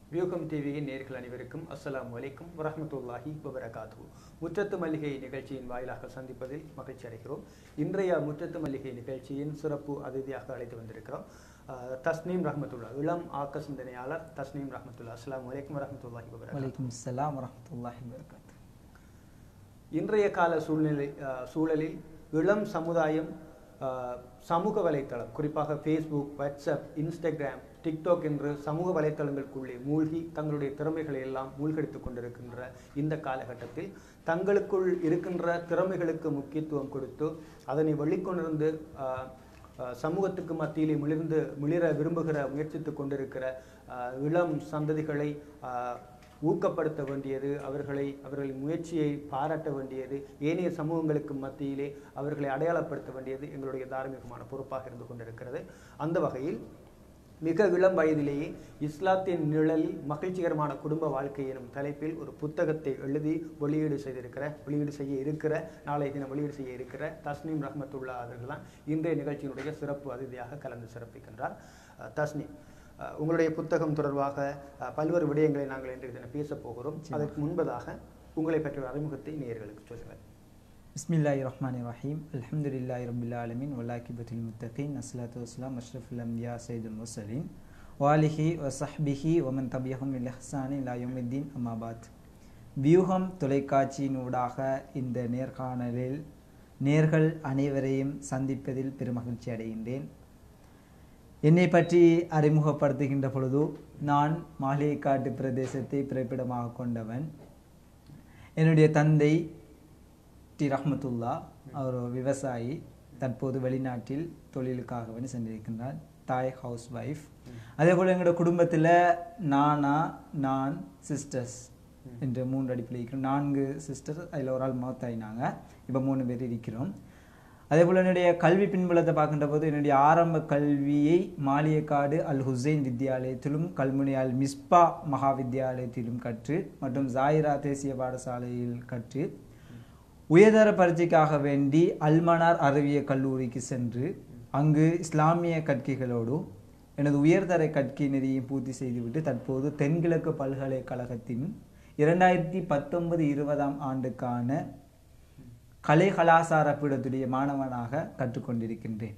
வியூகம் டிவியின் நேர்கள் அனைவருக்கும் அஸ்ஸலாமு அலைக்கும் வரஹ்மத்துல்லாஹி வபரகாத்து முற்றத்து மல்லிகை நிகழ்ச்சியின் வாயிலாக சந்திப்பதில் மகிழ்ச்சி அடைகிறோம் இன்றைய முற்றத்து மல்லிகை நிகழ்ச்சியின் சிறப்பு அதிதியாக அழைத்து வந்திருக்கிறோம் அஹ், தஸ்னீம் ரஹ்மத்துல்லா இளம் ஆக்க சிந்தனையாளர் தஸ்னீம் ரஹ்மத்துல்லா அஸ்ஸலாமு அலைக்கும் வரஹ்மத்துல்லாஹி வபரகாத்து வலைக்கும் அஸ்ஸலாம் வரஹ்மத்துல்லாஹி வபரகாத்து இன்றைய கால சூழ்நிலை அஹ், சூழலில் இளம் சமுதாயம் அஹ், சமூக வலைத்தளம் குறிப்பாக ஃபேஸ்புக் வாட்ஸ்அப் இன்ஸ்டாகிராம் டிக்டாக் என்று சமூக வலைத்தளங்களுக்குள்ளே மூழ்கி தங்களுடைய திறமைகளை எல்லாம் மூழ்கடித்துக் கொண்டிருக்கின்ற இந்த காலகட்டத்தில் தங்களுக்குள் இருக்கின்ற திறமைகளுக்கு முக்கியத்துவம் கொடுத்து அதனை வெளிக்கொண்டிருந்து அஹ், அஹ், சமூகத்துக்கு மத்தியிலே மிளிர்ந்து மிளிர விரும்புகிற முயற்சித்துக் கொண்டிருக்கிற அஹ், இளம் சந்ததிகளை அஹ், ஊக்கப்படுத்த வேண்டியது அவர்களை அவர்களின் முயற்சியை பாராட்ட வேண்டியது ஏனைய சமூகங்களுக்கு மத்தியிலே அவர்களை அடையாளப்படுத்த வேண்டியது எங்களுடைய தார்மீகமான பொறுப்பாக இருந்து கொண்டிருக்கிறது அந்த வகையில் மிக இளம் வயதிலேயே இஸ்லாத்தின் நிழலில் மகிழ்ச்சிகரமான குடும்ப வாழ்க்கை எனும் தலைப்பில் ஒரு புத்தகத்தை எழுதி வெளியீடு செய்திருக்கிற வெளியீடு செய்ய இருக்கிற நாளை தினம் வெளியீடு செய்ய இருக்கிற தஸ்னீம் ரஹ்மத்துல்லா அவர்கள் தான் இன்றைய நிகழ்ச்சியினுடைய சிறப்பு அதிதியாக கலந்து சிறப்பிக்கின்றார் அஹ், தஸ்னீம் அஹ், உங்களுடைய புத்தகம் தொடர்பாக அஹ், பல்வேறு விடயங்களை நாங்கள் இன்றைய தினம் பேசப் போகிறோம் அதற்கு முன்பதாக உங்களை பற்றிய ஒரு அறிமுகத்தை நேயர்களுக்கு சொல்லுங்கள் பிஸ்மில்லாஹி ரஹ்மான் ரஹீம் அல்ஹம்துலில்லாஹி ரபில் ஆலமின் வல்லாக்கிபத்தில் முத்தகீன் அஸ்லாத்து வஸ்லாம் அஷ்ரஃபுல் அம்பியா சைதுல் முசலின் வாலிஹி வசஹ்பிஹி ஒமன் தபியஹும் இலஹ்சானி லாயுமித்தீன் அம்மாபாத் வியூகம் தொலைக்காட்சியின் ஊடாக இந்த நேர்காணலில் நேர்கள் அனைவரையும் சந்திப்பதில் பெருமகிழ்ச்சி அடைகின்றேன் என்னை பற்றி அறிமுகப்படுத்துகின்ற பொழுது நான் மாளிகைக்காட்டு பிரதேசத்தை பிறப்பிடமாக கொண்டவன் என்னுடைய தந்தை டி ரஹ்மத்துல்லா அவர் ஒரு விவசாயி தற்போது வெளிநாட்டில் தொழிலுக்காக வந்து சென்றிருக்கின்றார் தாய் ஹவுஸ் ஒய்ஃப் அதே போல் எங்களோட குடும்பத்தில் நானா நான் சிஸ்டர்ஸ் என்று மூன்று அடிப்பில் இருக்கிறோம் நான்கு சிஸ்டர் அதில் ஒரு ஆள் மௌத்தாயினாங்க இப்போ மூணு பேர் இருக்கிறோம் அதே போல் என்னுடைய கல்வி பின்புலத்தை பார்க்கின்ற போது என்னுடைய ஆரம்ப கல்வியை மாலியக்காடு அல் ஹுசைன் வித்யாலயத்திலும் கல்முனை அல் மிஸ்பா மகா வித்யாலயத்திலும் கற்று மற்றும் ஜாயிரா தேசிய பாடசாலையில் கற்று உயர்தர பரீட்சைக்காக வேண்டி அல்மனார் அறிவியல் கல்லூரிக்கு சென்று அங்கு இஸ்லாமிய கற்கைகளோடு எனது உயர்தர கற்கை நெறியை பூர்த்தி செய்துவிட்டு தற்போது தென்கிழக்கு பல்கலைக்கழகத்தின் இரண்டாயிரத்தி பத்தொன்பது இருபதாம் ஆண்டுக்கான கலை கலாசார பீடத்துடைய மாணவனாக கற்றுக்கொண்டிருக்கின்றேன்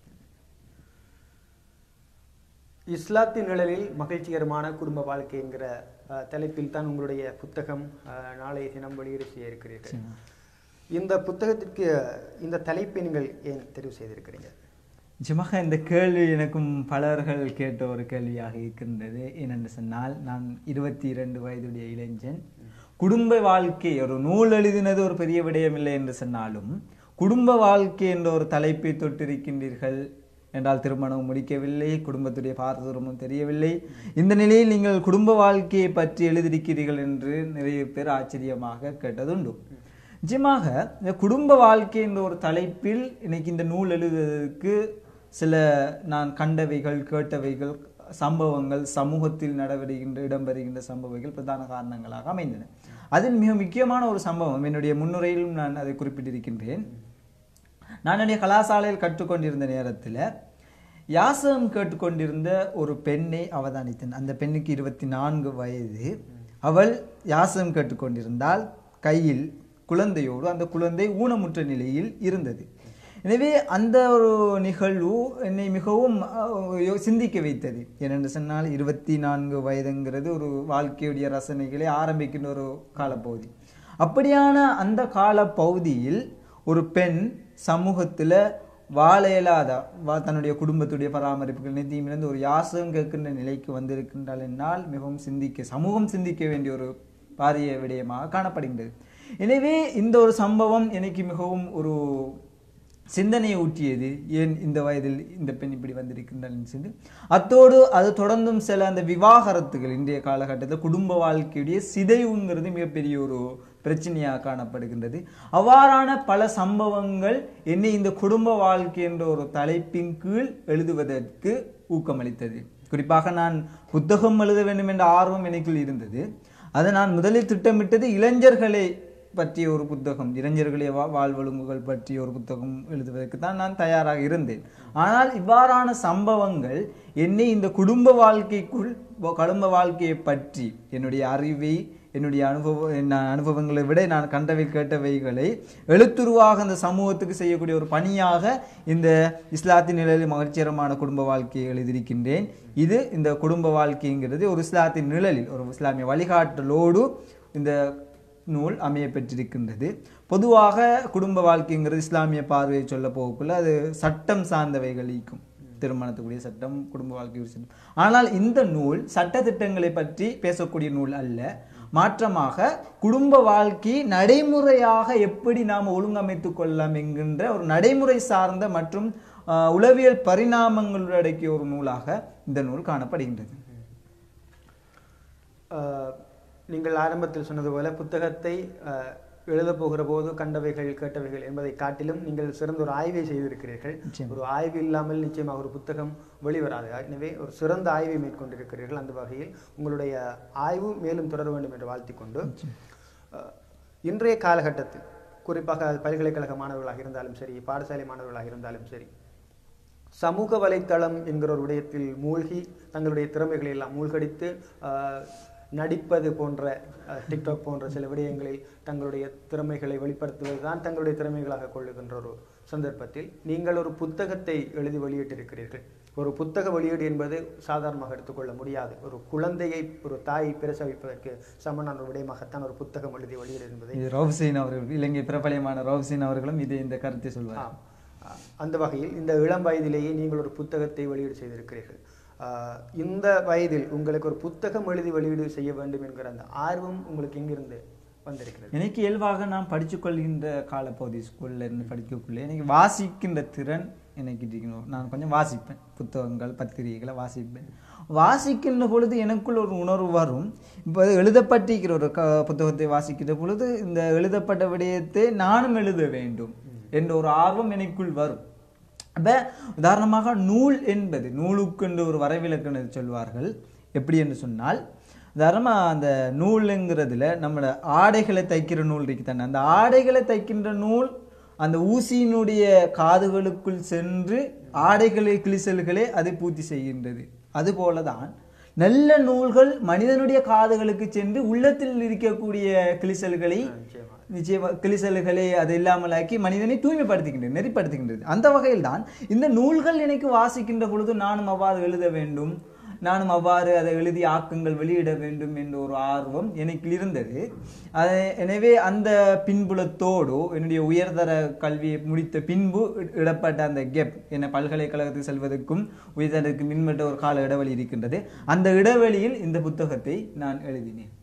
இஸ்லாத்தின் நிழலில் மகிழ்ச்சிகரமான குடும்ப வாழ்க்கை என்கிற அஹ், தலைப்பில் தான் உங்களுடைய புத்தகம் அஹ், நாளைய தினம் வெளியீடு செய்ய இருக்கிறீர்கள் இந்த புத்தகத்திற்கு இந்த தலைப்பை நீங்கள் ஏன் தெரிவு செய்திருக்கிறீங்க நிச்சயமாக இந்த கேள்வி எனக்கும் பலர்கள் கேட்ட ஒரு கேள்வியாக இருக்கின்றது ஏனென்று சொன்னால் நான் இருபத்தி இரண்டு வயதுடைய இளைஞன் குடும்ப வாழ்க்கை ஒரு நூல் எழுதினது ஒரு பெரிய விடயம் இல்லை என்று சொன்னாலும் குடும்ப வாழ்க்கை என்ற ஒரு தலைப்பை தொட்டிருக்கின்றீர்கள் என்றால் திருமணம் முடிக்கவில்லை குடும்பத்துடைய பாரதூரமும் தெரியவில்லை இந்த நிலையில் நீங்கள் குடும்ப வாழ்க்கையை பற்றி எழுதியிருக்கிறீர்கள் என்று நிறைய பேர் ஆச்சரியமாக கேட்டதுண்டு நிச்சயமாக இந்த குடும்ப வாழ்க்கை என்ற ஒரு தலைப்பில் இன்னைக்கு இந்த நூல் எழுதுவதற்கு சில நான் கண்டவைகள் கேட்டவைகள் சம்பவங்கள் சமூகத்தில் நடவடிக்கின்ற இடம்பெறுகின்ற சம்பவங்கள் பிரதான காரணங்களாக அமைந்தன அதில் மிக முக்கியமான ஒரு சம்பவம் என்னுடைய முன்னுரையிலும் நான் அதை குறிப்பிட்டிருக்கின்றேன் நான் என்னுடைய கலாசாலையில் கற்றுக்கொண்டிருந்த நேரத்தில் யாசகம் கேட்டுக்கொண்டிருந்த ஒரு பெண்ணை அவதானித்தேன் அந்த பெண்ணுக்கு இருபத்தி நான்கு வயது அவள் யாசகம் கேட்டுக்கொண்டிருந்தால் கையில் குழந்தையோடு அந்த குழந்தை ஊனமுற்ற நிலையில் இருந்தது எனவே அந்த ஒரு நிகழ்வு என்னை மிகவும் அஹ், யோ- சிந்திக்க வைத்தது ஏனென்று சொன்னால் இருபத்தி நான்கு வயதுங்கிறது ஒரு வாழ்க்கையுடைய ரசனைகளை ஆரம்பிக்கின்ற ஒரு காலப்பகுதி அப்படியான அந்த காலப்பகுதியில் ஒரு பெண் சமூகத்தில் வாழ இயலாத வா தன்னுடைய குடும்பத்துடைய பராமரிப்புகள் நிதியும் இழந்து ஒரு யாசகம் கேட்கின்ற நிலைக்கு வந்திருக்கின்றாள் என்னால் மிகவும் சிந்திக்க சமூகம் சிந்திக்க வேண்டிய ஒரு பாரிய விடயமாக காணப்படுகின்றது எனவே இந்த ஒரு சம்பவம் எனக்கு மிகவும் ஒரு சிந்தனையை ஊற்றியது ஏன் இந்த வயதில் இந்த பெண் இப்படி வந்திருக்கின்றாள் சொல்லி அத்தோடு அது தொடர்ந்தும் சில அந்த விவாகரத்துகள் இன்றைய காலகட்டத்தில் குடும்ப வாழ்க்கையுடைய சிதைவுங்கிறது மிகப்பெரிய ஒரு பிரச்சனையாக காணப்படுகின்றது அவ்வாறான பல சம்பவங்கள் என்னை இந்த குடும்ப வாழ்க்கை என்ற ஒரு தலைப்பின் கீழ் எழுதுவதற்கு ஊக்கமளித்தது குறிப்பாக நான் புத்தகம் எழுத வேண்டும் என்ற ஆர்வம் எனக்குள் இருந்தது அதை நான் முதலில் திட்டமிட்டது இளைஞர்களை பற்றிய ஒரு புத்தகம் இளைஞர்களுடைய வா வாழ்வொழுங்குகள் பற்றிய ஒரு புத்தகம் எழுதுவதற்கு தான் நான் தயாராக இருந்தேன் ஆனால் இவ்வாறான சம்பவங்கள் என்னை இந்த குடும்ப வாழ்க்கைக்குள் வ- குடும்ப வாழ்க்கையை பற்றி என்னுடைய அறிவை என்னுடைய அனுபவ நான் அனுபவங்களை விட நான் கண்டவை கேட்டவைகளை எழுத்துருவாக அந்த சமூகத்துக்கு செய்யக்கூடிய ஒரு பணியாக இந்த இஸ்லாத்தின் நிழலில் மகிழ்ச்சிகரமான குடும்ப வாழ்க்கையை எழுதியிருக்கின்றேன் இது இந்த குடும்ப வாழ்க்கைங்கிறது ஒரு இஸ்லாத்தின் நிழலில் ஒரு இஸ்லாமிய வழிகாட்டலோடு இந்த நூல் அமைய பெற்றிருக்கின்றது பொதுவாக குடும்ப வாழ்க்கைங்கிறது இஸ்லாமிய பார்வையை சொல்ல போகக்குள்ள அது சட்டம் சார்ந்தவைகள் ஈக்கும் திருமணத்துக்குரிய சட்டம் குடும்ப வாழ்க்கை சட்டம் ஆனால் இந்த நூல் சட்ட திட்டங்களை பற்றி பேசக்கூடிய நூல் அல்ல மாற்றமாக குடும்ப வாழ்க்கை நடைமுறையாக எப்படி நாம் ஒழுங்கமைத்துக் கொள்ளலாம் என்கின்ற ஒரு நடைமுறை சார்ந்த மற்றும் ஆஹ், உளவியல் பரிணாமங்களுடன் அடக்கிய ஒரு நூலாக இந்த நூல் காணப்படுகின்றது ஆஹ், நீங்கள் ஆரம்பத்தில் சொன்னது போல புத்தகத்தை ஆஹ், எழுதப் போகிற போது கண்டவைகள் கேட்டவைகள் என்பதை காட்டிலும் நீங்கள் சிறந்த ஒரு ஆய்வை செய்திருக்கிறீர்கள் நிச்சயம். ஒரு ஆய்வு இல்லாமல் நிச்சயமாக ஒரு புத்தகம் வெளிவராது எனவே ஒரு சிறந்த ஆய்வை மேற்கொண்டிருக்கிறீர்கள் அந்த வகையில் உங்களுடைய ஆய்வு மேலும் தொடர வேண்டும் என்று வாழ்த்திக்கொண்டு ஆஹ், இன்றைய காலகட்டத்தில் குறிப்பாக அது பல்கலைக்கழக மாணவர்களாக இருந்தாலும் சரி பாடசாலை மாணவர்களாக இருந்தாலும் சரி சமூக வலைத்தளம் என்கிற ஒரு விடயத்தில் மூழ்கி தங்களுடைய திறமைகளை எல்லாம் மூழ்கடித்து ஆஹ், நடிப்பது போன்ற ஆஹ், டிக்டாக் போன்ற சில விடயங்களில் தங்களுடைய திறமைகளை வெளிப்படுத்துவது தான் தங்களுடைய திறமைகளாக கொள்ளுகின்ற ஒரு சந்தர்ப்பத்தில் நீங்கள் ஒரு புத்தகத்தை எழுதி வெளியிட்டிருக்கிறீர்கள் ஒரு புத்தக வெளியீடு என்பது சாதாரணமாக எடுத்துக்கொள்ள முடியாது ஒரு குழந்தையை ஒரு தாயை பிரசவிப்பதற்கு சமனான ஒரு விடயமாகத்தான் ஒரு புத்தகம் எழுதி வெளியீடு என்பதை இது ரவுசீன் அவர்கள் இலங்கை பிரபலியமான ரவுசீன் அவர்களும் இது இந்த கருத்தை சொல்வார் ஆம். ஆ, அந்த வகையில் இந்த இளம் வயதிலேயே நீங்கள் ஒரு புத்தகத்தை வெளியீடு செய்திருக்கிறீர்கள் ஆ, இந்த வயதில் உங்களுக்கு ஒரு புத்தகம் எழுதி வெளியீடு செய்ய வேண்டும் என்கிற அந்த ஆர்வம் உங்களுக்கு எங்கிருந்து வந்திருக்கிறது எனக்கு இயல்பாக நான் படித்துக்கொள்கின்ற காலப்பகுதி ஸ்கூல்ல இருந்து படிக்கக்குள்ளே எனக்கு வாசிக்கின்ற திறன் எனக்கு இருக்கணும் நான் கொஞ்சம் வாசிப்பேன் புத்தகங்கள் பத்திரிகைகளை வாசிப்பேன் வாசிக்கின்ற பொழுது எனக்குள்ள ஒரு உணர்வு வரும் இப்போ எழுதப்பட்டிருக்கிற ஒரு க புத்தகத்தை வாசிக்கிற பொழுது இந்த எழுதப்பட்ட விடயத்தை நானும் எழுத வேண்டும் என்ற ஒரு ஆர்வம் எனக்குள் வரும் அப்ப உதாரணமாக நூல் என்பது நூலுக்கென்று ஒரு வரைவிலக்கணம் சொல்வார்கள் எப்படி என்று சொன்னால் உதாரணமாக அந்த நூலுங்கிறதுல நம்மளோட ஆடைகளை தைக்கிற நூல் இருக்கு தானே அந்த ஆடைகளை தைக்கின்ற நூல் அந்த ஊசியினுடைய காதுகளுக்குள் சென்று ஆடைகளை கிழிசல்களே அதை பூர்த்தி செய்கின்றது அதுபோலதான் நல்ல நூல்கள் மனிதனுடைய காதுகளுக்கு சென்று உள்ளத்தில் இருக்கக்கூடிய கிழிசல்களை நிச்சயமாக நிச்சயமா கிளிசல்களை அது இல்லாமலாக்கி மனிதனை தூய்மைப்படுத்துகின்றது நெறிப்படுத்துகின்றது அந்த வகையில் தான் இந்த நூல்கள் எனக்கு வாசிக்கின்ற பொழுது நானும் அவ்வாறு எழுத வேண்டும் நானும் அவ்வாறு அதை எழுதி ஆக்கங்கள் வெளியிட வேண்டும் என்ற ஒரு ஆர்வம் எனக்கு இருந்தது அது எனவே அந்த பின்புலத்தோடு என்னுடைய உயர்தர கல்வியை முடித்த பின்பு இ- இடப்பட்ட அந்த கெப் என்ன பல்கலைக்கழகத்துக்கு செல்வதற்கும் உயர்தரத்துக்கு மின்மட்ட ஒரு கால இடைவெளி இருக்கின்றது அந்த இடைவெளியில் இந்த புத்தகத்தை நான் எழுதினேன்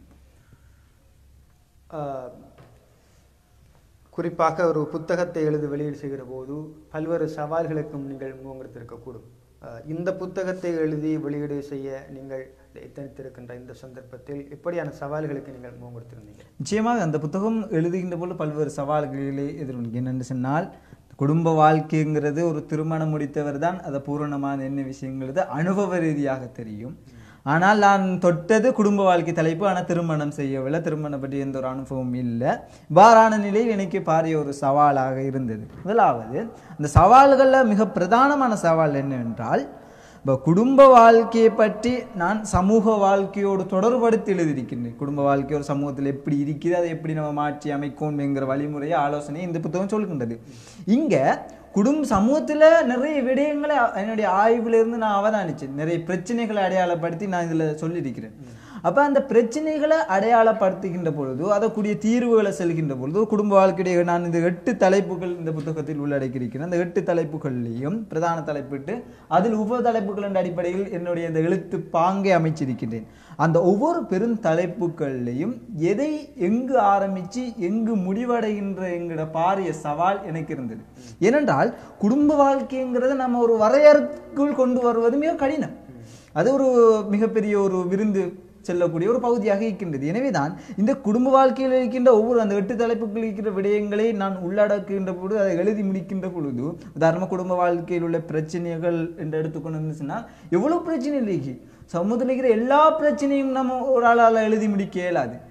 ஆஹ், குறிப்பாக ஒரு புத்தகத்தை எழுதி வெளியீடு செய்கிற போது பல்வேறு சவால்களுக்கும் நீங்கள் முகங்கெடுத்திருக்கக்கூடும் ஆஹ், இந்த புத்தகத்தை எழுதி வெளியீடு செய்ய நீங்கள் எத்தனித்திருக்கின்ற இந்த சந்தர்ப்பத்தில் எப்படியான சவால்களுக்கு நீங்கள் முகங்கொடுத்திருந்தீங்க நிச்சயமாக அந்த புத்தகம் எழுதுகின்ற போது பல்வேறு சவால்களை எதிர்கொண்டு என்னென்னு சொன்னால் குடும்ப வாழ்க்கைங்கிறது ஒரு திருமணம் முடித்தவர் தான் அதை பூரணமான என்ன விஷயங்கிறது அனுபவ ரீதியாக தெரியும் ஆனால் நான் தொட்டது குடும்ப வாழ்க்கை தலைப்பு ஆனால் திருமணம் செய்யவில்லை திருமணம் பற்றி எந்த ஒரு அனுபவமும் இல்லை இவ்வாறான நிலையில் எனக்கு பாரிய ஒரு சவாலாக இருந்தது முதலாவது அந்த சவால்களில் மிக பிரதானமான சவால் என்னவென்றால் இப்போ குடும்ப வாழ்க்கையை பற்றி நான் சமூக வாழ்க்கையோடு தொடர்படுத்தி எழுதியிருக்கின்றேன் குடும்ப வாழ்க்கை ஒரு சமூகத்தில் எப்படி இருக்குது அதை எப்படி நம்ம மாற்றி அமைக்கணும் என்கிற வழிமுறையை ஆலோசனை இந்த புத்தகம் சொல்கின்றது இங்கே குடும்ப சமூகத்தில் நிறைய விடயங்களை அ- என்னுடைய ஆய்விலிருந்து நான் அவதானிச்சேன் நிறைய பிரச்சனைகளை அடையாளப்படுத்தி நான் இதில் சொல்லியிருக்கிறேன் அப்போ அந்த பிரச்சனைகளை அடையாளப்படுத்துகின்ற பொழுது அதற்குரிய தீர்வுகளை செல்கின்ற பொழுது குடும்ப வாழ்க்கையுடைய நான் இந்த எட்டு தலைப்புகள் இந்த புத்தகத்தில் உள்ளடக்கியிருக்கிறேன் அந்த எட்டு தலைப்புகள்லையும் பிரதான தலைப்பிட்டு அதில் உப தலைப்புகளின் அடிப்படையில் என்னுடைய இந்த எழுத்து பாங்கை அமைச்சிருக்கின்றேன் அந்த ஒவ்வொரு பெரும் தலைப்புகள்லையும் எதை எங்கு ஆரம்பித்து எங்கு முடிவடைகின்ற என்கிற பாரிய சவால் எனக்கு இருந்தது ஏனென்றால் குடும்ப வாழ்க்கைங்கிறத நம்ம ஒரு வரையறுக்குள் கொண்டு வருவது மிக கடினம் அது ஒரு மிகப்பெரிய ஒரு விருந்து செல்லக்கூடிய ஒரு பகுதியாக இருக்கின்றது எனவேதான் இந்த குடும்ப வாழ்க்கையில் இருக்கின்ற ஒவ்வொரு அந்த எட்டு தலைப்புகள் இருக்கிற விடயங்களை நான் உள்ளடக்குகின்ற பொழுது அதை எழுதி முடிக்கின்ற பொழுது உதாரணமாக குடும்ப வாழ்க்கையில் உள்ள பிரச்சனைகள் என்று எடுத்துக்கொண்டு இருந்துச்சுன்னா எவ்வளவு பிரச்சனை இருக்கு சமூகத்தில் இருக்கிற எல்லா பிரச்சனையும் நம்ம ஒரு ஆளால் எழுதி முடிக்க இயலாது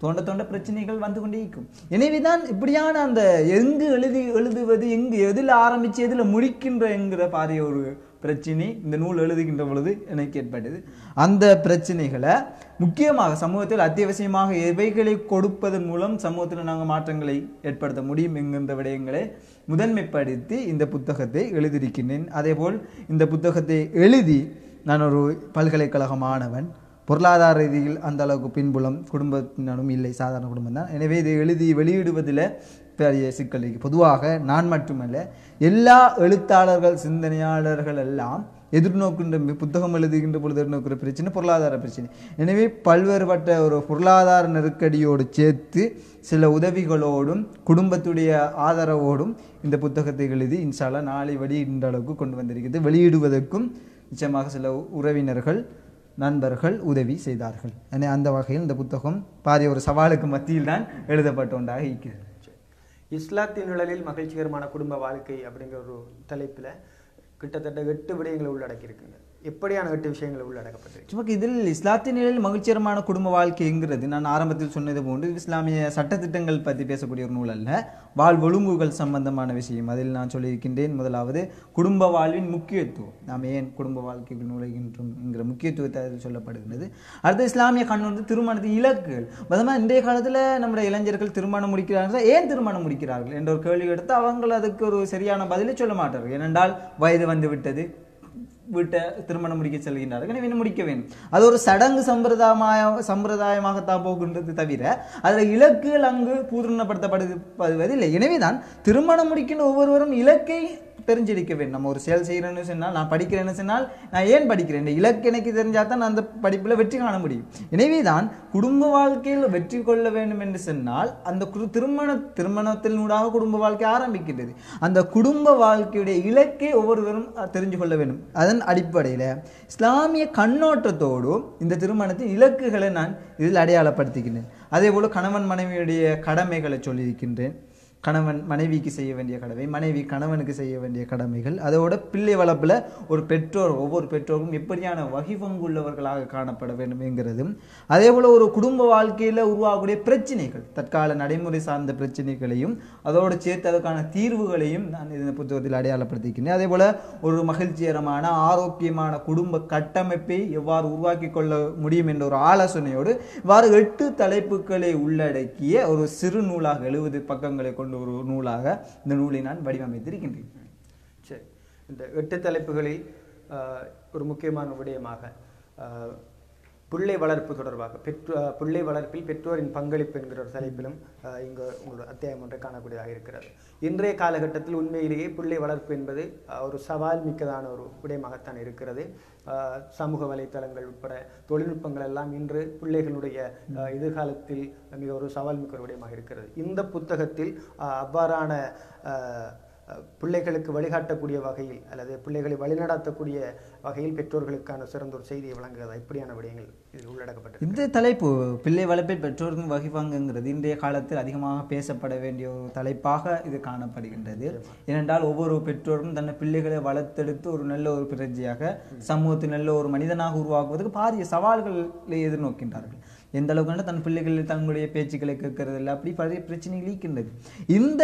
தோண்ட தோண்ட பிரச்சனைகள் வந்து கொண்டே இருக்கும் எனவேதான் இப்படியான அந்த எங்கு எழுதி எழுதுவது எங்கு எதில் ஆரம்பிச்சு எதில் முடிக்கின்ற என்கிற பாரிய ஒரு பிரச்சனை இந்த நூல் எழுதுகின்ற பொழுது எனக்கு ஏற்பட்டது அந்த பிரச்சனைகளை முக்கியமாக சமூகத்தில் அத்தியாவசியமாக எவைகளை கொடுப்பதன் மூலம் சமூகத்தில் நாங்கள் மாற்றங்களை ஏற்படுத்த முடியும் என்கின்ற விடயங்களை முதன்மைப்படுத்தி இந்த புத்தகத்தை எழுதியிருக்கின்றேன் அதேபோல் இந்த புத்தகத்தை எழுதி நான் ஒரு பல்கலைக்கழக மாணவன் பொருளாதார ரீதியில் அந்த அளவுக்கு பின்புலம் குடும்பத்தினரும் இல்லை சாதாரண குடும்பம் தான் எனவே இதை எழுதி வெளியிடுவதில் பெரிய சிக்கல் இருக்கு பொதுவாக நான் மட்டுமல்ல எல்லா எழுத்தாளர்கள் சிந்தனையாளர்கள் எல்லாம் எதிர்நோக்கின்ற மி- புத்தகம் எழுதுகின்ற பொழுது எதிர்நோக்கிற பிரச்சனை பொருளாதார பிரச்சனை எனவே பல்வேறுபட்ட ஒரு பொருளாதார நெருக்கடியோடு சேர்த்து சில உதவிகளோடும் குடும்பத்துடைய ஆதரவோடும் இந்த புத்தகத்தை எழுதி இன்ஷால்லா நாளை வெளியிடுகின்ற அளவுக்கு கொண்டு வந்திருக்கிறது வெளியிடுவதற்கும் நிச்சயமாக சில உறவினர்கள் நண்பர்கள் உதவி செய்தார்கள் எனவே அந்த வகையில் இந்த புத்தகம் பாரிய ஒரு சவாலுக்கு மத்தியில் தான் எழுதப்பட்ட ஒன்றாக இருக்கிறது இஸ்லாத்தின் நிழலில் மகிழ்ச்சிகரமான குடும்ப வாழ்க்கை அப்படிங்கிற ஒரு தலைப்பில் கிட்டத்தட்ட எட்டு விடயங்களை உள்ளடக்கி இருக்குங்க எப்படியான எட்டு விஷயங்களை உள்ளடக்கப்பட்டிருக்கு சும்மா இதில் இஸ்லாத்தின் நிலையில் மகிழ்ச்சிகரமான குடும்ப வாழ்க்கைங்கிறது நான் ஆரம்பத்தில் சொன்னது போன்று இஸ்லாமிய சட்டத்திட்டங்கள் பற்றி பேசக்கூடிய ஒரு நூல் அல்ல வாழ் ஒழுங்குகள் சம்பந்தமான விஷயம் அதில் நான் சொல்லியிருக்கின்றேன் முதலாவது குடும்ப வாழ்வின் முக்கியத்துவம் நாம் ஏன் குடும்ப வாழ்க்கைக்குள் நுழைகின்றோம் என்கிற முக்கியத்துவத்தை அதில் சொல்லப்படுகிறது அடுத்து இஸ்லாமிய கண்ணோடு திருமணத்தின் இலக்குகள் பதமாக இன்றைய காலத்தில் நம்முடைய இளைஞர்கள் திருமணம் முடிக்கிறார்கள் ஏன் திருமணம் முடிக்கிறார்கள் என்ற ஒரு கேள்வி எடுத்து அவங்க அதுக்கு ஒரு சரியான பதிலை சொல்ல மாட்டார்கள் ஏனென்றால் வயது வந்து விட்டது வீட்டை திருமணம் முடிக்க செல்கின்றார்கள் எனவே இன்னும் முடிக்க வேண்டும் அது ஒரு சடங்கு சம்பிரதாயமாக சம்பிரதாயமாகத்தான் போகின்றது தவிர அதில் இலக்குகள் அங்கு பூர்ணப்படுத்தப்படுவதில்லை எனவேதான் திருமணம் முடிக்கின்ற ஒவ்வொருவரும் இலக்கை தெரிஞ்சிருக்க வேண்டும் நம்ம ஒரு செயல் செய்கிறேன்னு சொன்னால் நான் படிக்கிறேன்னு சொன்னால் நான் ஏன் படிக்கிறேன் இந்த இலக்கு எனக்கு தெரிஞ்சால் தான் நான் அந்த படிப்பில் வெற்றி காண முடியும் எனவே தான் குடும்ப வாழ்க்கையில் வெற்றி கொள்ள வேண்டும் என்று சொன்னால் அந்த குரு- திருமண திருமணத்தினூடாக குடும்ப வாழ்க்கை ஆரம்பிக்கின்றது அந்த குடும்ப வாழ்க்கையுடைய இலக்கை ஒவ்வொருவரும் அஹ், தெரிஞ்சு கொள்ள வேண்டும் அதன் அடிப்படையில் இஸ்லாமிய கண்ணோட்டத்தோடு இந்த திருமணத்தின் இலக்குகளை நான் இதில் அடையாளப்படுத்திக்கின்றேன் அதே போல கணவன் மனைவியுடைய கடமைகளை சொல்லியிருக்கின்றேன் கணவன் மனைவிக்கு செய்ய வேண்டிய கடமை மனைவி கணவனுக்கு செய்ய வேண்டிய கடமைகள் அதோட பிள்ளை வளர்ப்பில் ஒரு பெற்றோர் ஒவ்வொரு பெற்றோரும் எப்படியான வகிபங்குள்ளவர்களாக காணப்பட வேண்டும் என்கிறதும் அதே போல ஒரு குடும்ப வாழ்க்கையில் உருவாகக்கூடிய பிரச்சனைகள் தற்கால நடைமுறை சார்ந்த பிரச்சனைகளையும் அதோடு சேர்த்து அதற்கான தீர்வுகளையும் நான் இந்த புத்தகத்தில் அடையாளப்படுத்திக்கிறேன் அதே போல ஒரு மகிழ்ச்சிகரமான ஆரோக்கியமான குடும்ப கட்டமைப்பை எவ்வாறு உருவாக்கி கொள்ள முடியும் என்ற ஒரு ஆலோசனையோடு இவ்வாறு எட்டு தலைப்புகளை உள்ளடக்கிய ஒரு சிறு நூலாக எழுபது பக்கங்களை கொண்ட ஒரு நூலாக இந்த நூலை நான் வடிவமைத்திருக்கின்றேன் சரி இந்த எட்டு தலைப்புகளில் ஆஹ், ஒரு முக்கியமான விடயமாக ஆஹ், பிள்ளை வளர்ப்பு தொடர்பாக பெற்றோ பிள்ளை வளர்ப்பில் பெற்றோரின் பங்களிப்பு என்கிற ஒரு தலைப்பிலும் ஆஹ், இங்கு உங்களோட அத்தியாயம் ஒன்றை காணக்கூடியதாக இருக்கிறது இன்றைய காலகட்டத்தில் உண்மையிலேயே பிள்ளை வளர்ப்பு என்பது ஆஹ், ஒரு சவால் மிக்கதான ஒரு விடயமாகத்தான் இருக்கிறது ஆஹ், சமூக வலைத்தளங்கள் உட்பட தொழில்நுட்பங்கள் எல்லாம் இன்று பிள்ளைகளுடைய ஆஹ், எதிர்காலத்தில் மிக ஒரு சவால் மிக்க ஒரு விடயமாக இருக்கிறது இந்த புத்தகத்தில் ஆஹ், அவ்வாறான ஆஹ், அஹ் பிள்ளைகளுக்கு வழிகாட்டக்கூடிய வகையில் அல்லது பிள்ளைகளை வழிநடத்தக்கூடிய வகையில் பெற்றோர்களுக்கான சிறந்த ஒரு செய்தியை வழங்குகிறதா இப்படியான விடயங்கள் இதில் உள்ளடக்கப்பட்டது இந்த தலைப்பு பிள்ளை வளர்ப்பில் பெற்றோருக்கும் வகிவாங்கங்கிறது இன்றைய காலத்தில் அதிகமாக பேசப்பட வேண்டிய ஒரு தலைப்பாக இது காணப்படுகின்றது ஏனென்றால் ஒவ்வொரு பெற்றோரும் தன்னை பிள்ளைகளை வளர்த்தெடுத்து ஒரு நல்ல ஒரு பிரஜையாக சமூகத்தில் நல்ல ஒரு மனிதனாக உருவாக்குவதற்கு பாரிய சவால்களை எதிர்நோக்கின்றார்கள் எந்த அளவுக்கு தன் பிள்ளைகள் தங்களுடைய பேச்சுக்களை கேட்கறது இல்லை அப்படி பல பிரச்சனைகள் இருக்கின்றது இந்த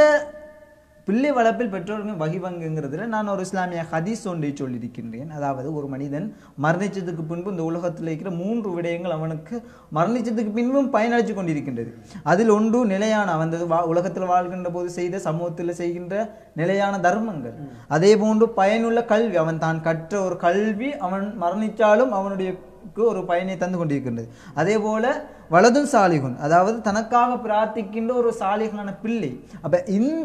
பிள்ளை வளர்ப்பில் பெற்றோர்கள் வகிவங்குங்கிறதுல நான் ஒரு இஸ்லாமிய ஹதீஸ் ஒன்றை சொல்லியிருக்கின்றேன் அதாவது ஒரு மனிதன் மரணிச்சதுக்கு பின்பு இந்த உலகத்தில் இருக்கிற மூன்று விடயங்கள் அவனுக்கு மரணிச்சதுக்கு பின்பும் பயனளித்து கொண்டிருக்கின்றது அதில் ஒன்று நிலையான அவன் அந்த வா- உலகத்தில் வாழ்கின்ற போது செய்த சமூகத்தில் செய்கின்ற நிலையான தர்மங்கள் அதே போன்று பயனுள்ள கல்வி அவன் தான் கற்ற ஒரு கல்வி அவன் மரணித்தாலும் அவனுடைய க்கு ஒரு பயனை தந்து கொண்டிருக்கின்றது அதே போல வலதும் சாலிகுன் அதாவது தனக்காக பிரார்த்திக்கின்ற ஒரு சாலிகான பிள்ளை அப்ப இந்த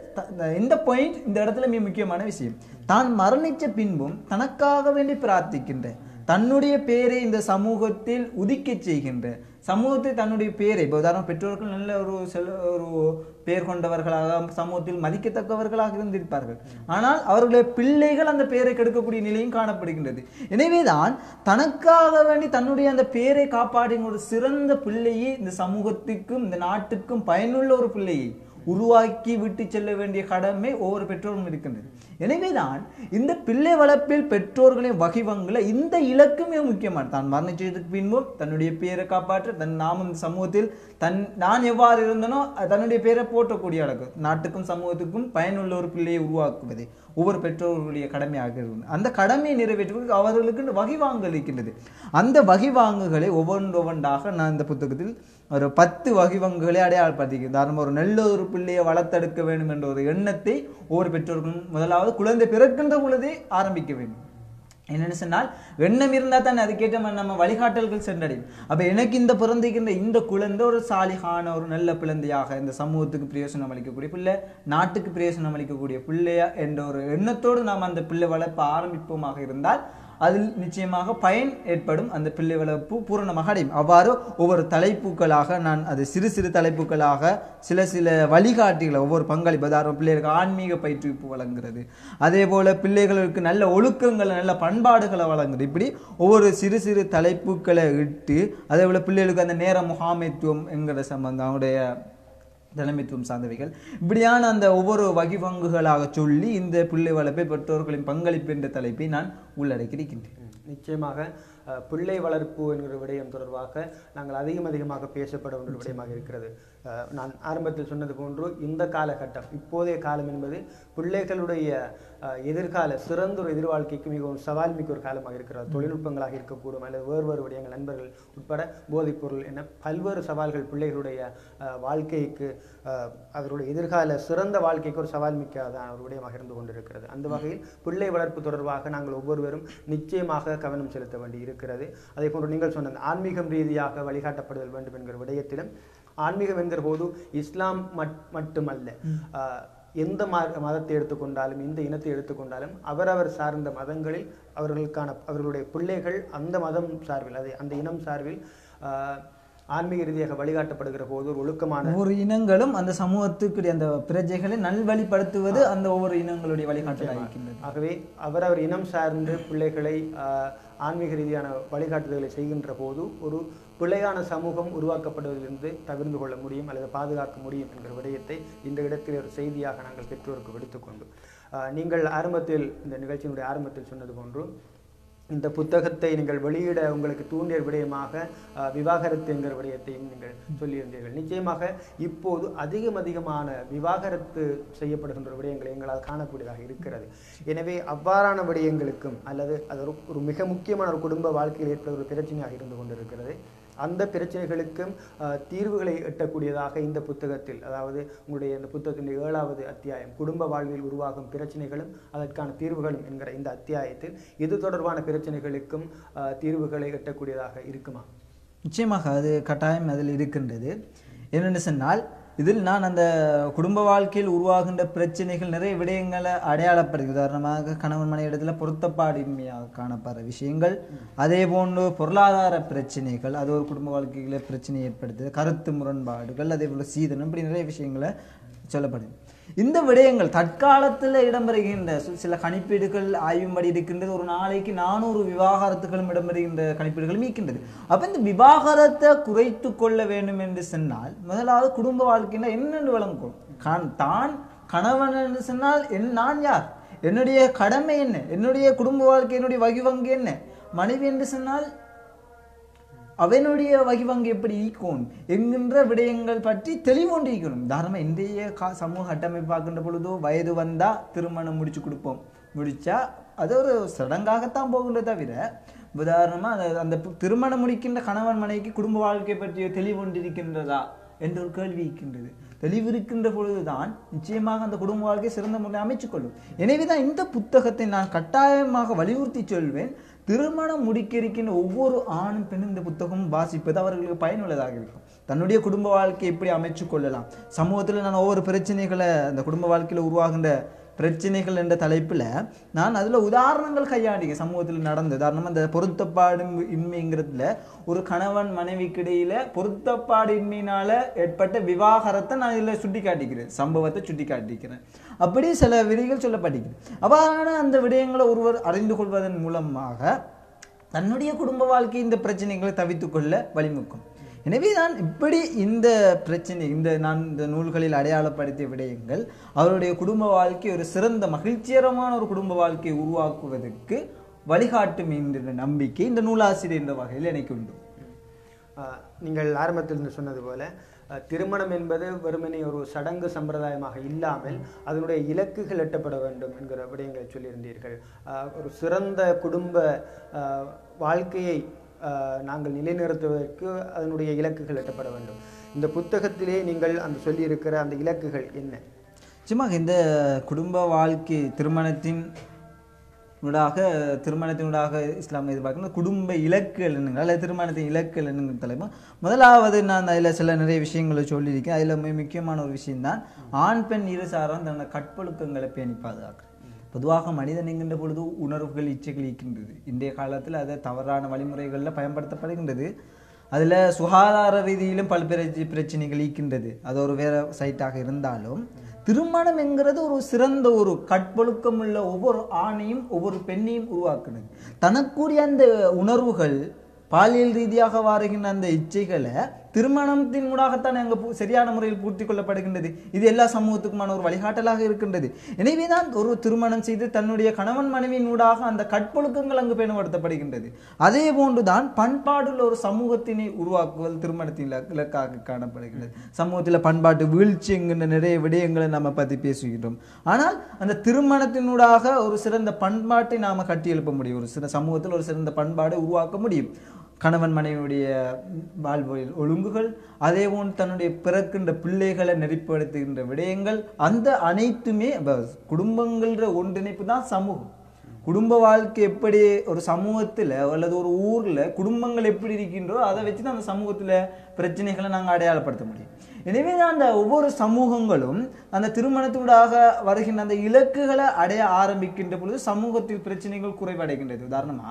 த- இந்த பாயிண்ட் இந்த இடத்துல மிக முக்கியமான விஷயம் தான் மரணிச்ச பின்பும் தனக்காக வேண்டி பிரார்த்திக்கின்ற தன்னுடைய பேரை இந்த சமூகத்தில் உதிக்கச் செய்கின்ற சமூகத்தை தன்னுடைய பேரை இப்போ உதாரணம் பெற்றோர்கள் நல்ல ஒரு செல் ஒரு பேர் கொண்டவர்களாக சமூகத்தில் மதிக்கத்தக்கவர்களாக இருந்திருப்பார்கள் ஆனால் அவர்களுடைய பிள்ளைகள் அந்த பேரை கெடுக்கக்கூடிய நிலையும் காணப்படுகின்றது எனவேதான் தனக்காக வேண்டி தன்னுடைய அந்த பேரை காப்பாடுகிற ஒரு சிறந்த பிள்ளையை இந்த சமூகத்துக்கும் இந்த நாட்டுக்கும் பயனுள்ள ஒரு பிள்ளையை உருவாக்கி விட்டு செல்ல வேண்டிய கடமை ஒவ்வொரு பெற்றோரும் இருக்கின்றது எனவேதான் இந்த பிள்ளை வளர்ப்பில் பெற்றோர்களின் வகிவங்களை இந்த இலக்குமே முக்கியமான தான் மரணிச்சதுக்கு பின்பும் தன்னுடைய பேரை காப்பாற்ற தன் நாமும் இந்த சமூகத்தில் தன் நான் எவ்வாறு இருந்தனோ அது தன்னுடைய பேரை போற்றக்கூடிய அழகு நாட்டுக்கும் சமூகத்துக்கும் பயனுள்ள ஒரு பிள்ளையை உருவாக்குவது ஒவ்வொரு பெற்றோர்களுடைய கடமையாக இருக்கு அந்த கடமையை நிறைவேற்றுவதற்கு அவர்களுக்கு வகிவாங்கல் இருக்கின்றது அந்த வகிவாங்குகளை ஒவ்வொன்று ஒவ்வொன்றாக நான் இந்த புத்தகத்தில் ஒரு பத்து வகிவங்குகளை அடையாளப்படுத்திக்கிறேன் உதாரணமாக ஒரு நல்ல ஒரு பிள்ளையை வளர்த்தெடுக்க வேண்டும் என்ற ஒரு எண்ணத்தை ஒவ்வொரு பெற்றோர்களும் முதலாவது குழந்தை பிறக்கின்ற பொழுதே ஆரம்பிக்க வேண்டும் என்னன்னு சொன்னால் எண்ணம் இருந்தால் தானே அதுக்கேற்ற மாதிரி நம்ம வழிகாட்டல்கள் சென்றடையும் அப்போ எனக்கு இந்த பிறந்திருக்கின்ற இந்த குழந்தை ஒரு சாலிகான ஒரு நல்ல பிள்ளையாக இந்த சமூகத்துக்கு பிரயோசனம் அளிக்கக்கூடிய பிள்ளை நாட்டுக்கு பிரயோசனம் அளிக்கக்கூடிய பிள்ளையா என்ற ஒரு எண்ணத்தோடு நாம் அந்த பிள்ளை வளர்ப்பு ஆரம்பிப்போமாக இருந்தால் அதில் நிச்சயமாக பயன் ஏற்படும் அந்த பிள்ளை வளர்ப்பு பூரணமாக அடையும் அவ்வாறு ஒவ்வொரு தலைப்புகளாக நான் அது சிறு சிறு தலைப்புகளாக சில சில வழிகாட்டிகளை ஒவ்வொரு பங்களிப்பு உதாரணம் பிள்ளைகளுக்கு ஆன்மீக பயிற்றுவிப்பு வழங்குறது அதே போல பிள்ளைகளுக்கு நல்ல ஒழுக்கங்களை நல்ல பண்பாடுகளை வழங்குறது இப்படி ஒவ்வொரு சிறு சிறு தலைப்புகளை இட்டு அதே போல பிள்ளைகளுக்கு அந்த நேர முகாமைத்துவம் என்கிற சம்பந்தம் அவங்களுடைய தலைமைத்துவம் சார்ந்தவைகள் இப்படியான அந்த ஒவ்வொரு வகிவங்குகளாக சொல்லி இந்த பிள்ளை வளர்ப்பை பெற்றோர்களின் பங்களிப்பு என்ற தலைப்பை நான் உள்ளடக்கி இருக்கின்றேன் நிச்சயமாக அஹ், பிள்ளை வளர்ப்பு என்கிற விடயம் தொடர்பாக நாங்கள் அதிகம் அதிகமாக பேசப்பட வேண்டிய ஒரு விடயமாக இருக்கிறது அஹ், நான் ஆரம்பத்தில் சொன்னது போன்று இந்த காலகட்டம் இப்போதைய காலம் என்பது பிள்ளைகளுடைய அஹ், எதிர்கால சிறந்த ஒரு எதிர்வாழ்க்கைக்கு மிகவும் சவால் மிக்க ஒரு காலமாக இருக்கிறது தொழில்நுட்பங்களாக இருக்கக்கூடும் அல்லது வேறு வேறு விடயங்கள் நண்பர்கள் உட்பட போதைப்பொருள் என பல்வேறு சவால்கள் பிள்ளைகளுடைய அஹ், வாழ்க்கைக்கு அஹ், அவருடைய எதிர்கால சிறந்த வாழ்க்கைக்கு ஒரு சவால் மிக்கதான ஒரு விடயமாக இருந்து கொண்டிருக்கிறது அந்த வகையில் பிள்ளை வளர்ப்பு தொடர்பாக நாங்கள் ஒவ்வொருவரும் நிச்சயமாக கவனம் செலுத்த வேண்டி இருக்கிறது அதே போன்று நீங்கள் சொன்ன அந்த ஆன்மீகம் ரீதியாக வழிகாட்டப்படுதல் வேண்டும் என்கிற விடயத்திலும் ஆன்மீகம் என்கிற போது இஸ்லாம் மட்- மட்டுமல்ல ஆஹ், எந்த மா- மதத்தை எடுத்துக்கொண்டாலும் எந்த இனத்தை எடுத்துக்கொண்டாலும் அவரவர் சார்ந்த மதங்களில் அவர்களுக்கான அவர்களுடைய பிள்ளைகள் அந்த மதம் சார்பில் அது அந்த இனம் சார்பில் ஆஹ், ஆன்மீக ரீதியாக வழிகாட்டப்படுகிற போது ஒரு ஒழுக்கமான ஒவ்வொரு இனங்களும் அந்த சமூகத்துக்கு அந்த பிரஜைகளை நல்வழிப்படுத்துவது அந்த ஒவ்வொரு இனங்களுடைய வழிகாட்டலாக இருக்கின்றது ஆகவே அவரவர் இனம் சார்ந்து பிள்ளைகளை ஆஹ், ஆன்மீக ரீதியான வழிகாட்டுதல்களை செய்கின்ற போது ஒரு பிழையான சமூகம் உருவாக்கப்படுவதிலிருந்து தவிர்ந்து கொள்ள முடியும் அல்லது பாதுகாக்க முடியும் என்கிற விடயத்தை இந்த இடத்தில் ஒரு செய்தியாக நாங்கள் பெற்றோருக்கு விடுத்துக்கொண்டு ஆஹ், நீங்கள் ஆரம்பத்தில் இந்த நிகழ்ச்சியினுடைய ஆரம்பத்தில் சொன்னது போன்று இந்த புத்தகத்தை நீங்கள் வெளியிட உங்களுக்கு தூண்டிய விடயமாக அஹ், விவாகரத்து என்கிற விடயத்தையும் நீங்கள் சொல்லியிருந்தீர்கள் நிச்சயமாக இப்போது அதிகம் அதிகமான விவாகரத்து செய்யப்படுகின்ற விடயங்களை எங்களால் காணக்கூடியதாக இருக்கிறது எனவே அவ்வாறான விடயங்களுக்கும் அல்லது அது ஒரு ஒரு மிக முக்கியமான ஒரு குடும்ப வாழ்க்கையில் ஏற்படுகிற ஒரு பிரச்சனையாக இருந்து கொண்டிருக்கிறது அந்த பிரச்சனைகளுக்கும் அஹ், தீர்வுகளை எட்டக்கூடியதாக இந்த புத்தகத்தில் அதாவது உங்களுடைய இந்த புத்தகத்தின் ஏழாவது அத்தியாயம் குடும்ப வாழ்வில் உருவாகும் பிரச்சனைகளும் அதற்கான தீர்வுகளும் என்கிற இந்த அத்தியாயத்தில் இது தொடர்பான பிரச்சனைகளுக்கும் அஹ், தீர்வுகளை எட்டக்கூடியதாக இருக்குமா நிச்சயமாக அது கட்டாயம் அதில் இருக்கின்றது என்னென்னு சொன்னால் இதில் நான் அந்த குடும்ப வாழ்க்கையில் உருவாகின்ற பிரச்சனைகள் நிறைய விடயங்களை அடையாளப்படுது உதாரணமாக கணவன் மனைவி இடத்துல பொருத்தப்பாடின்மையாக காணப்படுற விஷயங்கள் அதே போன்று பொருளாதார பிரச்சனைகள் அது ஒரு குடும்ப வாழ்க்கையில் பிரச்சனை ஏற்படுத்துது கருத்து முரண்பாடுகள் அதே போல் சீதனம் இப்படி நிறைய விஷயங்களை சொல்லப்படுது இந்த விடயங்கள் தற்காலத்தில் இடம்பெறுகின்ற சு- சில கணிப்பீடுகள் ஆய்வும்படி இருக்கின்றது ஒரு நாளைக்கு நானூறு விவாகரத்துகளும் இடம்பெறுகின்ற கணிப்பீடுகளும் இருக்கின்றது அப்ப இந்த விவாகரத்தை குறைத்து கொள்ள வேண்டும் என்று சொன்னால் முதலாவது குடும்ப வாழ்க்கையில என்னென்று வழங்கும் கான் தான் கணவன் என்று சொன்னால் என் நான் யார் என்னுடைய கடமை என்ன என்னுடைய குடும்ப வாழ்க்கை என்னுடைய வகிவங்கு என்ன மனைவி என்று சொன்னால் அவனுடைய வகிவங்கு எப்படி ஈக்கும் என்கின்ற விடயங்கள் பற்றி தெளிவொன்று ஈக்கணும் தாராளமாக இன்றைய கா சமூக கட்டமைப்பு பார்க்கின்ற பொழுதோ வயது வந்தா திருமணம் முடிச்சு கொடுப்போம் முடிச்சா அது ஒரு சடங்காகத்தான் போகின்றே தவிர உதாரணமா அந்த- அந்த பு- திருமணம் முடிக்கின்ற கணவன் மனைவிக்கு குடும்ப வாழ்க்கை பற்றிய தெளிவொன்று இருக்கின்றதா என்ற ஒரு கேள்வி இருக்கின்றது தெளிவு இருக்கின்ற பொழுதுதான் நிச்சயமாக அந்த குடும்ப வாழ்க்கை சிறந்த முறையில் அமைச்சுக் கொள்ளும் எனவேதான் இந்த புத்தகத்தை நான் கட்டாயமாக வலியுறுத்தி சொல்வேன் திருமணம் முடிக்க இருக்கின்ற ஒவ்வொரு ஆணும் பெண்ணும் இந்த புத்தகம் வாசிப்பது அவர்களுக்கு பயனுள்ளதாக இருக்கும் தன்னுடைய குடும்ப வாழ்க்கையை எப்படி அமைச்சுக் கொள்ளலாம் சமூகத்தில் நான் ஒவ்வொரு பிரச்சனைகளை அந்த குடும்ப வாழ்க்கையில் உருவாகின்ற பிரச்சனைகள் என்ற தலைப்பில் நான் அதில் உதாரணங்கள் கையாண்டிங்க சமூகத்தில் நடந்த உதாரணமாக இந்த பொருத்தப்பாடு இன்மைங்கிறதுல ஒரு கணவன் மனைவிக்கு இடையில பொருத்தப்பாடு இன்மையினால ஏற்பட்ட விவாகரத்தை நான் இதில் சுட்டி காட்டிக்கிறேன் சம்பவத்தை சுட்டி காட்டிக்கிறேன் அப்படி சில விதிகள் சொல்லப்பட்டிருக்கிறது அவ்வாறான அந்த விடயங்களை ஒருவர் அறிந்து கொள்வதன் மூலமாக தன்னுடைய குடும்ப வாழ்க்கை இந்த பிரச்சனைகளை தவித்துக் கொள்ள வழிமுக்கும் எனவே தான் இப்படி இந்த பிரச்சனை இந்த நான் இந்த நூல்களில் அடையாளப்படுத்திய விடயங்கள் அவருடைய குடும்ப வாழ்க்கை ஒரு சிறந்த மகிழ்ச்சிகரமான ஒரு குடும்ப வாழ்க்கையை உருவாக்குவதற்கு வழிகாட்டும் என்ற நம்பிக்கை இந்த நூலாசிரியர் என்ற வகையில் எனக்கு உண்டு ஆஹ் நீங்கள் ஆரம்பத்தில் இருந்து சொன்னது போல ஆஹ் திருமணம் என்பது வெறுமனே ஒரு சடங்கு சம்பிரதாயமாக இல்லாமல் அதனுடைய இலக்குகள் எட்டப்பட வேண்டும் என்கிற விடயங்களை சொல்லியிருந்தீர்கள் ஆஹ் ஒரு சிறந்த குடும்ப ஆஹ் வாழ்க்கையை ஆஹ் நாங்கள் நிலைநிறுத்துவதற்கு அதனுடைய இலக்குகள் எட்டப்பட வேண்டும் இந்த புத்தகத்திலே நீங்கள் அந்த சொல்லியிருக்கிற அந்த இலக்குகள் என்ன நிச்சயமாக இந்த குடும்ப வாழ்க்கை திருமணத்தின் ஊடாக திருமணத்தினூடாக இஸ்லாம் எதிர்பார்க்கணும் குடும்ப இலக்குகள் என்னங்க அல்லது திருமணத்தின் இலக்குகள் என்னங்கிற தலைமை முதலாவது நான் அதில் சில நிறைய விஷயங்களை சொல்லியிருக்கேன் அதில் மிக முக்கியமான ஒரு விஷயம்தான் ஆண் பெண் இருசாரம் தன்னோட கற்பொழுக்கங்களை பேணி பாதுகாக்கிறது பொதுவாக மனிதன் என்கின்ற பொழுது உணர்வுகள் இச்சைகள் இருக்கின்றது இன்றைய காலத்தில் அது தவறான வழிமுறைகளில் பயன்படுத்தப்படுகின்றது அதில் சுகாதார ரீதியிலும் பல்வேறு பிரச்சனைகள் இருக்கின்றது அது ஒரு வேற சைட்டாக இருந்தாலும் திருமணம் என்கிறது ஒரு சிறந்த ஒரு கற்பொழுக்கம் உள்ள ஒவ்வொரு ஆணையும் ஒவ்வொரு பெண்ணையும் உருவாக்குனது தனக்குரிய அந்த உணர்வுகள் பாலியல் ரீதியாக வருகின்ற அந்த இச்சைகளை திருமணத்தின் மூலமாகத்தான் அங்கே பூ- சரியான முறையில் பூர்த்தி கொள்ளப்படுகின்றது இது எல்லா சமூகத்துக்குமான ஒரு வழிகாட்டலாக இருக்கின்றது எனவே தான் ஒரு திருமணம் செய்து தன்னுடைய கணவன் மனைவியின் ஊடாக அந்த கற்பொழுக்கங்கள் அங்கு பயன்படுத்தப்படுகின்றது அதே போன்றுதான் பண்பாடுள்ள ஒரு சமூகத்தினை உருவாக்குவது திருமணத்தின் இலக்கு- இலக்காக காணப்படுகிறது சமூகத்தில் பண்பாட்டு வீழ்ச்சி என்கின்ற நிறைய விடயங்களை நம்ம பற்றி பேசுகின்றோம் ஆனால் அந்த திருமணத்தினூடாக ஒரு சிறந்த பண்பாட்டை நாம கட்டி எழுப்ப முடியும் ஒரு சிற சமூகத்தில் ஒரு சிறந்த பண்பாடை உருவாக்க முடியும் கணவன் மனைவியுடைய வாழ்வியல் ஒழுங்குகள் அதே போன்று தன்னுடைய பிறக்கின்ற பிள்ளைகளை நெறிப்படுத்துகின்ற விடயங்கள் அந்த அனைத்துமே அப்ப குடும்பங்கள்ன்ற ஒன்றிணைப்பு தான் சமூகம் குடும்ப வாழ்க்கை எப்படி ஒரு சமூகத்தில் அல்லது ஒரு ஊர்ல குடும்பங்கள் எப்படி இருக்கின்றோ அதை வச்சு தான் அந்த சமூகத்துல பிரச்சனைகளை நாங்கள் அடையாளப்படுத்த முடியும் எனவே தான் அந்த ஒவ்வொரு சமூகங்களும் அந்த திருமணத்தூடாக வருகின்ற அந்த இலக்குகளை அடைய ஆரம்பிக்கின்ற பொழுது சமூகத்தில் பிரச்சனைகள் குறைவடைகின்றது உதாரணமா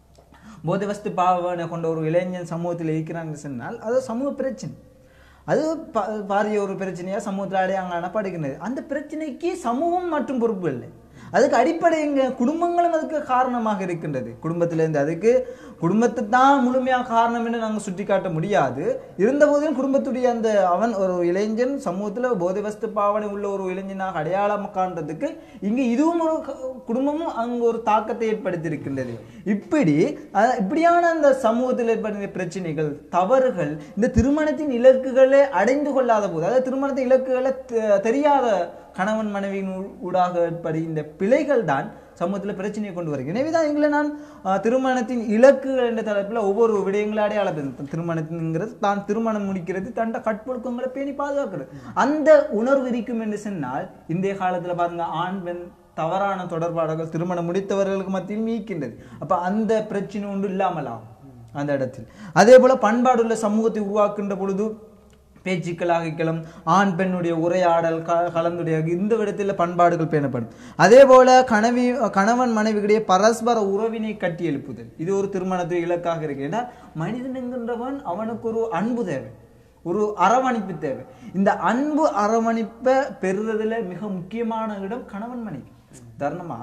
போதை வஸ்து பாவனை கொண்ட ஒரு இளைஞன் சமூகத்தில் இருக்கிறான்னு சொன்னால் அது சமூக பிரச்சனை அது பா- பாரிய ஒரு பிரச்சனையா சமூகத்தில் அடையாளப்படுகின்றது அந்த பிரச்சனைக்கு சமூகம் மற்றும் பொறுப்பு இல்லை அதுக்கு அடிப்படை எங்க குடும்பங்களும் அதுக்கு காரணமாக இருக்கின்றது குடும்பத்திலேருந்து அதுக்கு குடும்பத்தை தான் முழுமையாக காரணம் என்று நாங்கள் சுட்டி காட்ட முடியாது இருந்த போதிலும் குடும்பத்துடைய அந்த அவன் ஒரு இளைஞன் சமூகத்தில் போதை வஸ்து பாவனை உள்ள ஒரு இளைஞனாக அடையாளம் காண்றதுக்கு இங்க இதுவும் ஒரு க- குடும்பமும் அங்கு ஒரு தாக்கத்தை ஏற்படுத்தியிருக்கின்றது இப்படி அஹ், இப்படியான அந்த சமூகத்தில் ஏற்படுகிற பிரச்சனைகள் தவறுகள் இந்த திருமணத்தின் இலக்குகளை அடைந்து கொள்ளாத போது அதாவது திருமணத்தின் இலக்குகளை தெ- தெரியாத கணவன் மனைவியின் ஊ- ஊடாக ஏற்படுகின்ற பிழைகள் தான் சமூகத்தில் பிரச்சனையை கொண்டு வருகிறது எனவே தான் எங்களை நான் அஹ், திருமணத்தின் இலக்குகள் என்ற தலைப்பில் ஒவ்வொரு விடயங்களை அடையாளப்படுத்த திருமணத்தின்ங்கிறது தான் திருமணம் முடிக்கிறது தண்ட கற்பொழுக்கங்களை பேணி பாதுகாக்கிறது அந்த உணர்வு இருக்கும் என்று சொன்னால் இன்றைய காலத்துல பாருங்க ஆண் பெண் தவறான தொடர்பாடல்கள் திருமணம் முடித்தவர்களுக்கு மத்தியில் மீக்கின்றது அப்ப அந்த பிரச்சனை ஒன்று இல்லாமலாம் அந்த இடத்தில் அதே போல பண்பாடுள்ள சமூகத்தை உருவாக்குகின்ற பொழுது பேச்சுக்களாக இருக்கலாம் ஆண் பெண்ணுடைய உரையாடல் க கலந்துடைய இந்த விடத்தில் பண்பாடுகள் பேணப்படும் அதே போல கணவி கணவன் மனைவியுடைய பரஸ்பர உறவினை கட்டி எழுப்புதல் இது ஒரு திருமணத்து இலக்காக இருக்கு ஏன்னா மனிதன் என்கின்றவன் அவனுக்கு ஒரு அன்பு தேவை ஒரு அரவணைப்பு தேவை இந்த அன்பு அரவணைப்பை பெறுறதுல மிக முக்கியமான இடம் கணவன் மனைவி தருணமா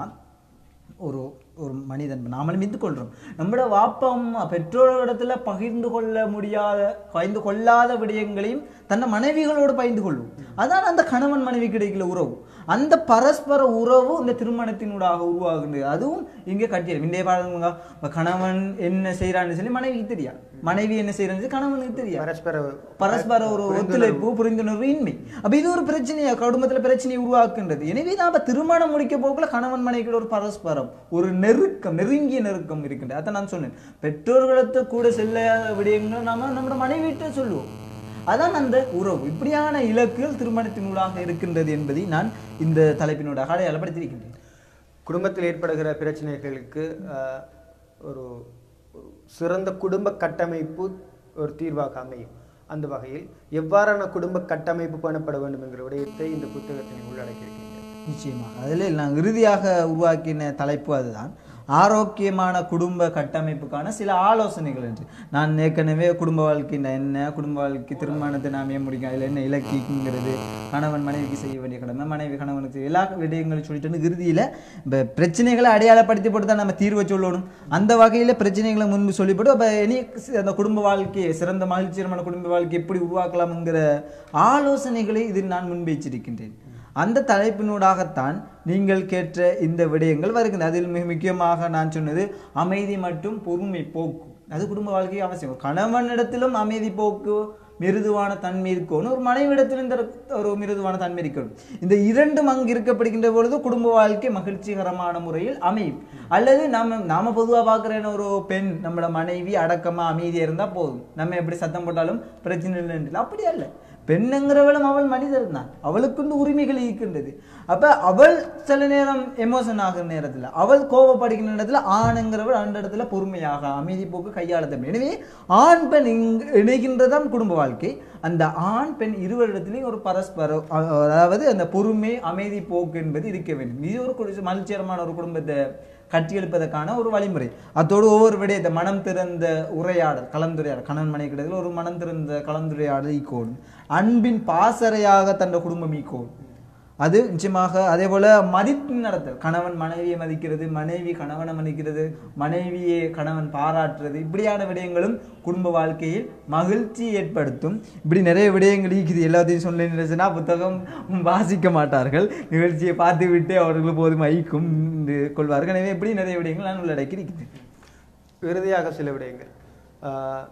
ஒரு ஒரு மனிதன் நாமளும் இந்து கொள்றோம் நம்மளோட வாப்பா அம்மா பெற்றோர்களிடத்துல பகிர்ந்து கொள்ள முடியாத பகிர்ந்து கொள்ளாத விடயங்களையும் தன்னை மனைவிகளோடு பகிர்ந்து கொள்வோம் அதான் அந்த கணவன் மனைவி கிடைக்கல உறவு அந்த பரஸ்பர உறவு இந்த திருமணத்தினூடாக உருவாகுது அதுவும் இங்கே கட்டியம் இன்றைய பாருங்க கணவன் என்ன செய்யறான்னு சொல்லி மனைவிக்கு தெரியாது மனைவி என்ன செய்யறான்னு சொல்லி கணவனுக்கு தெரியாது பரஸ்பர பரஸ்பர ஒரு ஒத்துழைப்பு புரிந்துணர்வு இன்மை அப்ப இது ஒரு பிரச்சனையா குடும்பத்துல பிரச்சனையை உருவாக்குன்றது எனவே தான் அப்ப திருமணம் முடிக்க போக்குல கணவன் மனைவிக்குள்ள ஒரு பரஸ்பரம் ஒரு நெருக்கம் நெருங்கிய நெருக்கம் இருக்கின்றது அதான் நான் சொன்னேன் பெற்றோர்களிடத்து கூட செல்ல விடயங்களை நாம நம்மளோட மனைவிட்ட சொல்லுவோம் அதான் அந்த உறவு இப்படியான இலக்குகள் திருமணத்தினூடாக இருக்கின்றது என்பதை நான் இந்த தலைப்பினூடாக அடையாளப்படுத்தியிருக்கின்றேன் குடும்பத்தில் ஏற்படுகிற பிரச்சனைகளுக்கு ஆஹ், ஒரு ஒரு சிறந்த குடும்ப கட்டமைப்பு ஒரு தீர்வாக அமையும் அந்த வகையில் எவ்வாறான குடும்ப கட்டமைப்பு பண்ணப்பட வேண்டும் என்கிற விடயத்தை இந்த புத்தகத்தினை உள்ளடக்கியிருக்கீங்க நிச்சயமாக அதில் நான் இறுதியாக உருவாக்கின தலைப்பு அதுதான் ஆரோக்கியமான குடும்ப கட்டமைப்புக்கான சில ஆலோசனைகள் என்று நான் ஏற்கனவே குடும்ப வாழ்க்கைன்னா என்ன குடும்ப வாழ்க்கை திருமணத்தை நாமே முடிக்கும் அதில் என்ன இலக்கிங்கிறது கணவன் மனைவிக்கு செய்ய வேண்டிய கடமை மனைவி கணவனுக்கு செய்ய எல்லா விடயங்களும் சொல்லிட்டு இறுதியில் இப்போ பிரச்சனைகளை அடையாளப்படுத்தி போட்டு தான் நம்ம தீர்வை சொல்லணும் அந்த வகையில் பிரச்சனைகளை முன்பு சொல்லிப்பட்டு அப்போ இனி சி- அந்த குடும்ப வாழ்க்கையை சிறந்த மகிழ்ச்சிகரமான குடும்ப வாழ்க்கை எப்படி உருவாக்கலாம்ங்கிற ஆலோசனைகளை இதில் நான் முன்வைச்சிருக்கின்றேன் அந்த தலைப்பினூடாகத்தான் நீங்கள் கேட்ட இந்த விடயங்கள் வருகின்றன அதில் மிக முக்கியமாக நான் சொன்னது அமைதி மற்றும் பொறுமை போக்கு அது குடும்ப வாழ்க்கை அவசியம் கணவனிடத்திலும் அமைதி போக்கு மிருதுவான தன்மை இருக்கணும் ஒரு மனைவிடத்திலும் இந்த ஒரு மிருதுவான தன்மை இருக்கணும் இந்த இரண்டும் அங்கு இருக்கப்படுகின்ற பொழுது குடும்ப வாழ்க்கை மகிழ்ச்சிகரமான முறையில் அமையும் அல்லது நாம நாம பொதுவாக பார்க்குற ஒரு பெண் நம்மளோட மனைவி அடக்கமா அமைதியா இருந்தா போதும் நம்ம எப்படி சத்தம் போட்டாலும் பிரச்சனை இல்லைன்னு அப்படி அல்ல பெண்ணுங்கிறவளும் அவள் மனிதர் தான் அவளுக்குண்டு உரிமைகள் இருக்கின்றது அப்ப அவள் சில நேரம் எமோஷன் ஆகுற நேரத்துல அவள் கோபப்படுகின்ற நேரத்துல ஆணுங்கிறவள் அந்த இடத்துல பொறுமையாக அமைதி போக்கு கையாள தம்பி எனவே ஆண் பெண் இங்கு இணைகின்றதான் குடும்ப வாழ்க்கை அந்த ஆண் பெண் இருவரிடத்திலையும் ஒரு பரஸ்பரம் அ- அதாவது அந்த பொறுமை அமைதி போக்கு என்பது இருக்க வேண்டும் இது ஒரு குடி- மகிழ்ச்சிகரமான ஒரு குடும்பத்தை கட்டியெழுப்பதற்கான ஒரு வழிமுறை அத்தோடு ஒவ்வொரு விடயத்தை மனம் திறந்த உரையாடல் கலந்துரையாடல் கணவன் மனைவி கிடையாது ஒரு மனம் திறந்த கலந்துரையாடல் ஈக்கோடும் அன்பின் பாசறையாக தந்த குடும்பம் ஈக்கோடும் அது நிச்சயமாக அதே போல மதிப்பு நடத்தல் கணவன் மனைவியை மதிக்கிறது மனைவி கணவனை மதிக்கிறது மனைவியை கணவன் பாராட்டுறது இப்படியான விடயங்களும் குடும்ப வாழ்க்கையில் மகிழ்ச்சி ஏற்படுத்தும் இப்படி நிறைய விடயங்கள் இருக்குது எல்லாத்தையும் சொல்ல நினைச்சுன்னா புத்தகம் வாசிக்க மாட்டார்கள் நிகழ்ச்சியை பார்த்து விட்டு அவர்கள் போதும் ஐக்கும் என்று கொள்வார்கள் எனவே இப்படி நிறைய விடயங்கள் நான் உள்ளடக்கி இருக்குது இறுதியாக சில விடயங்கள் ஆஹ்,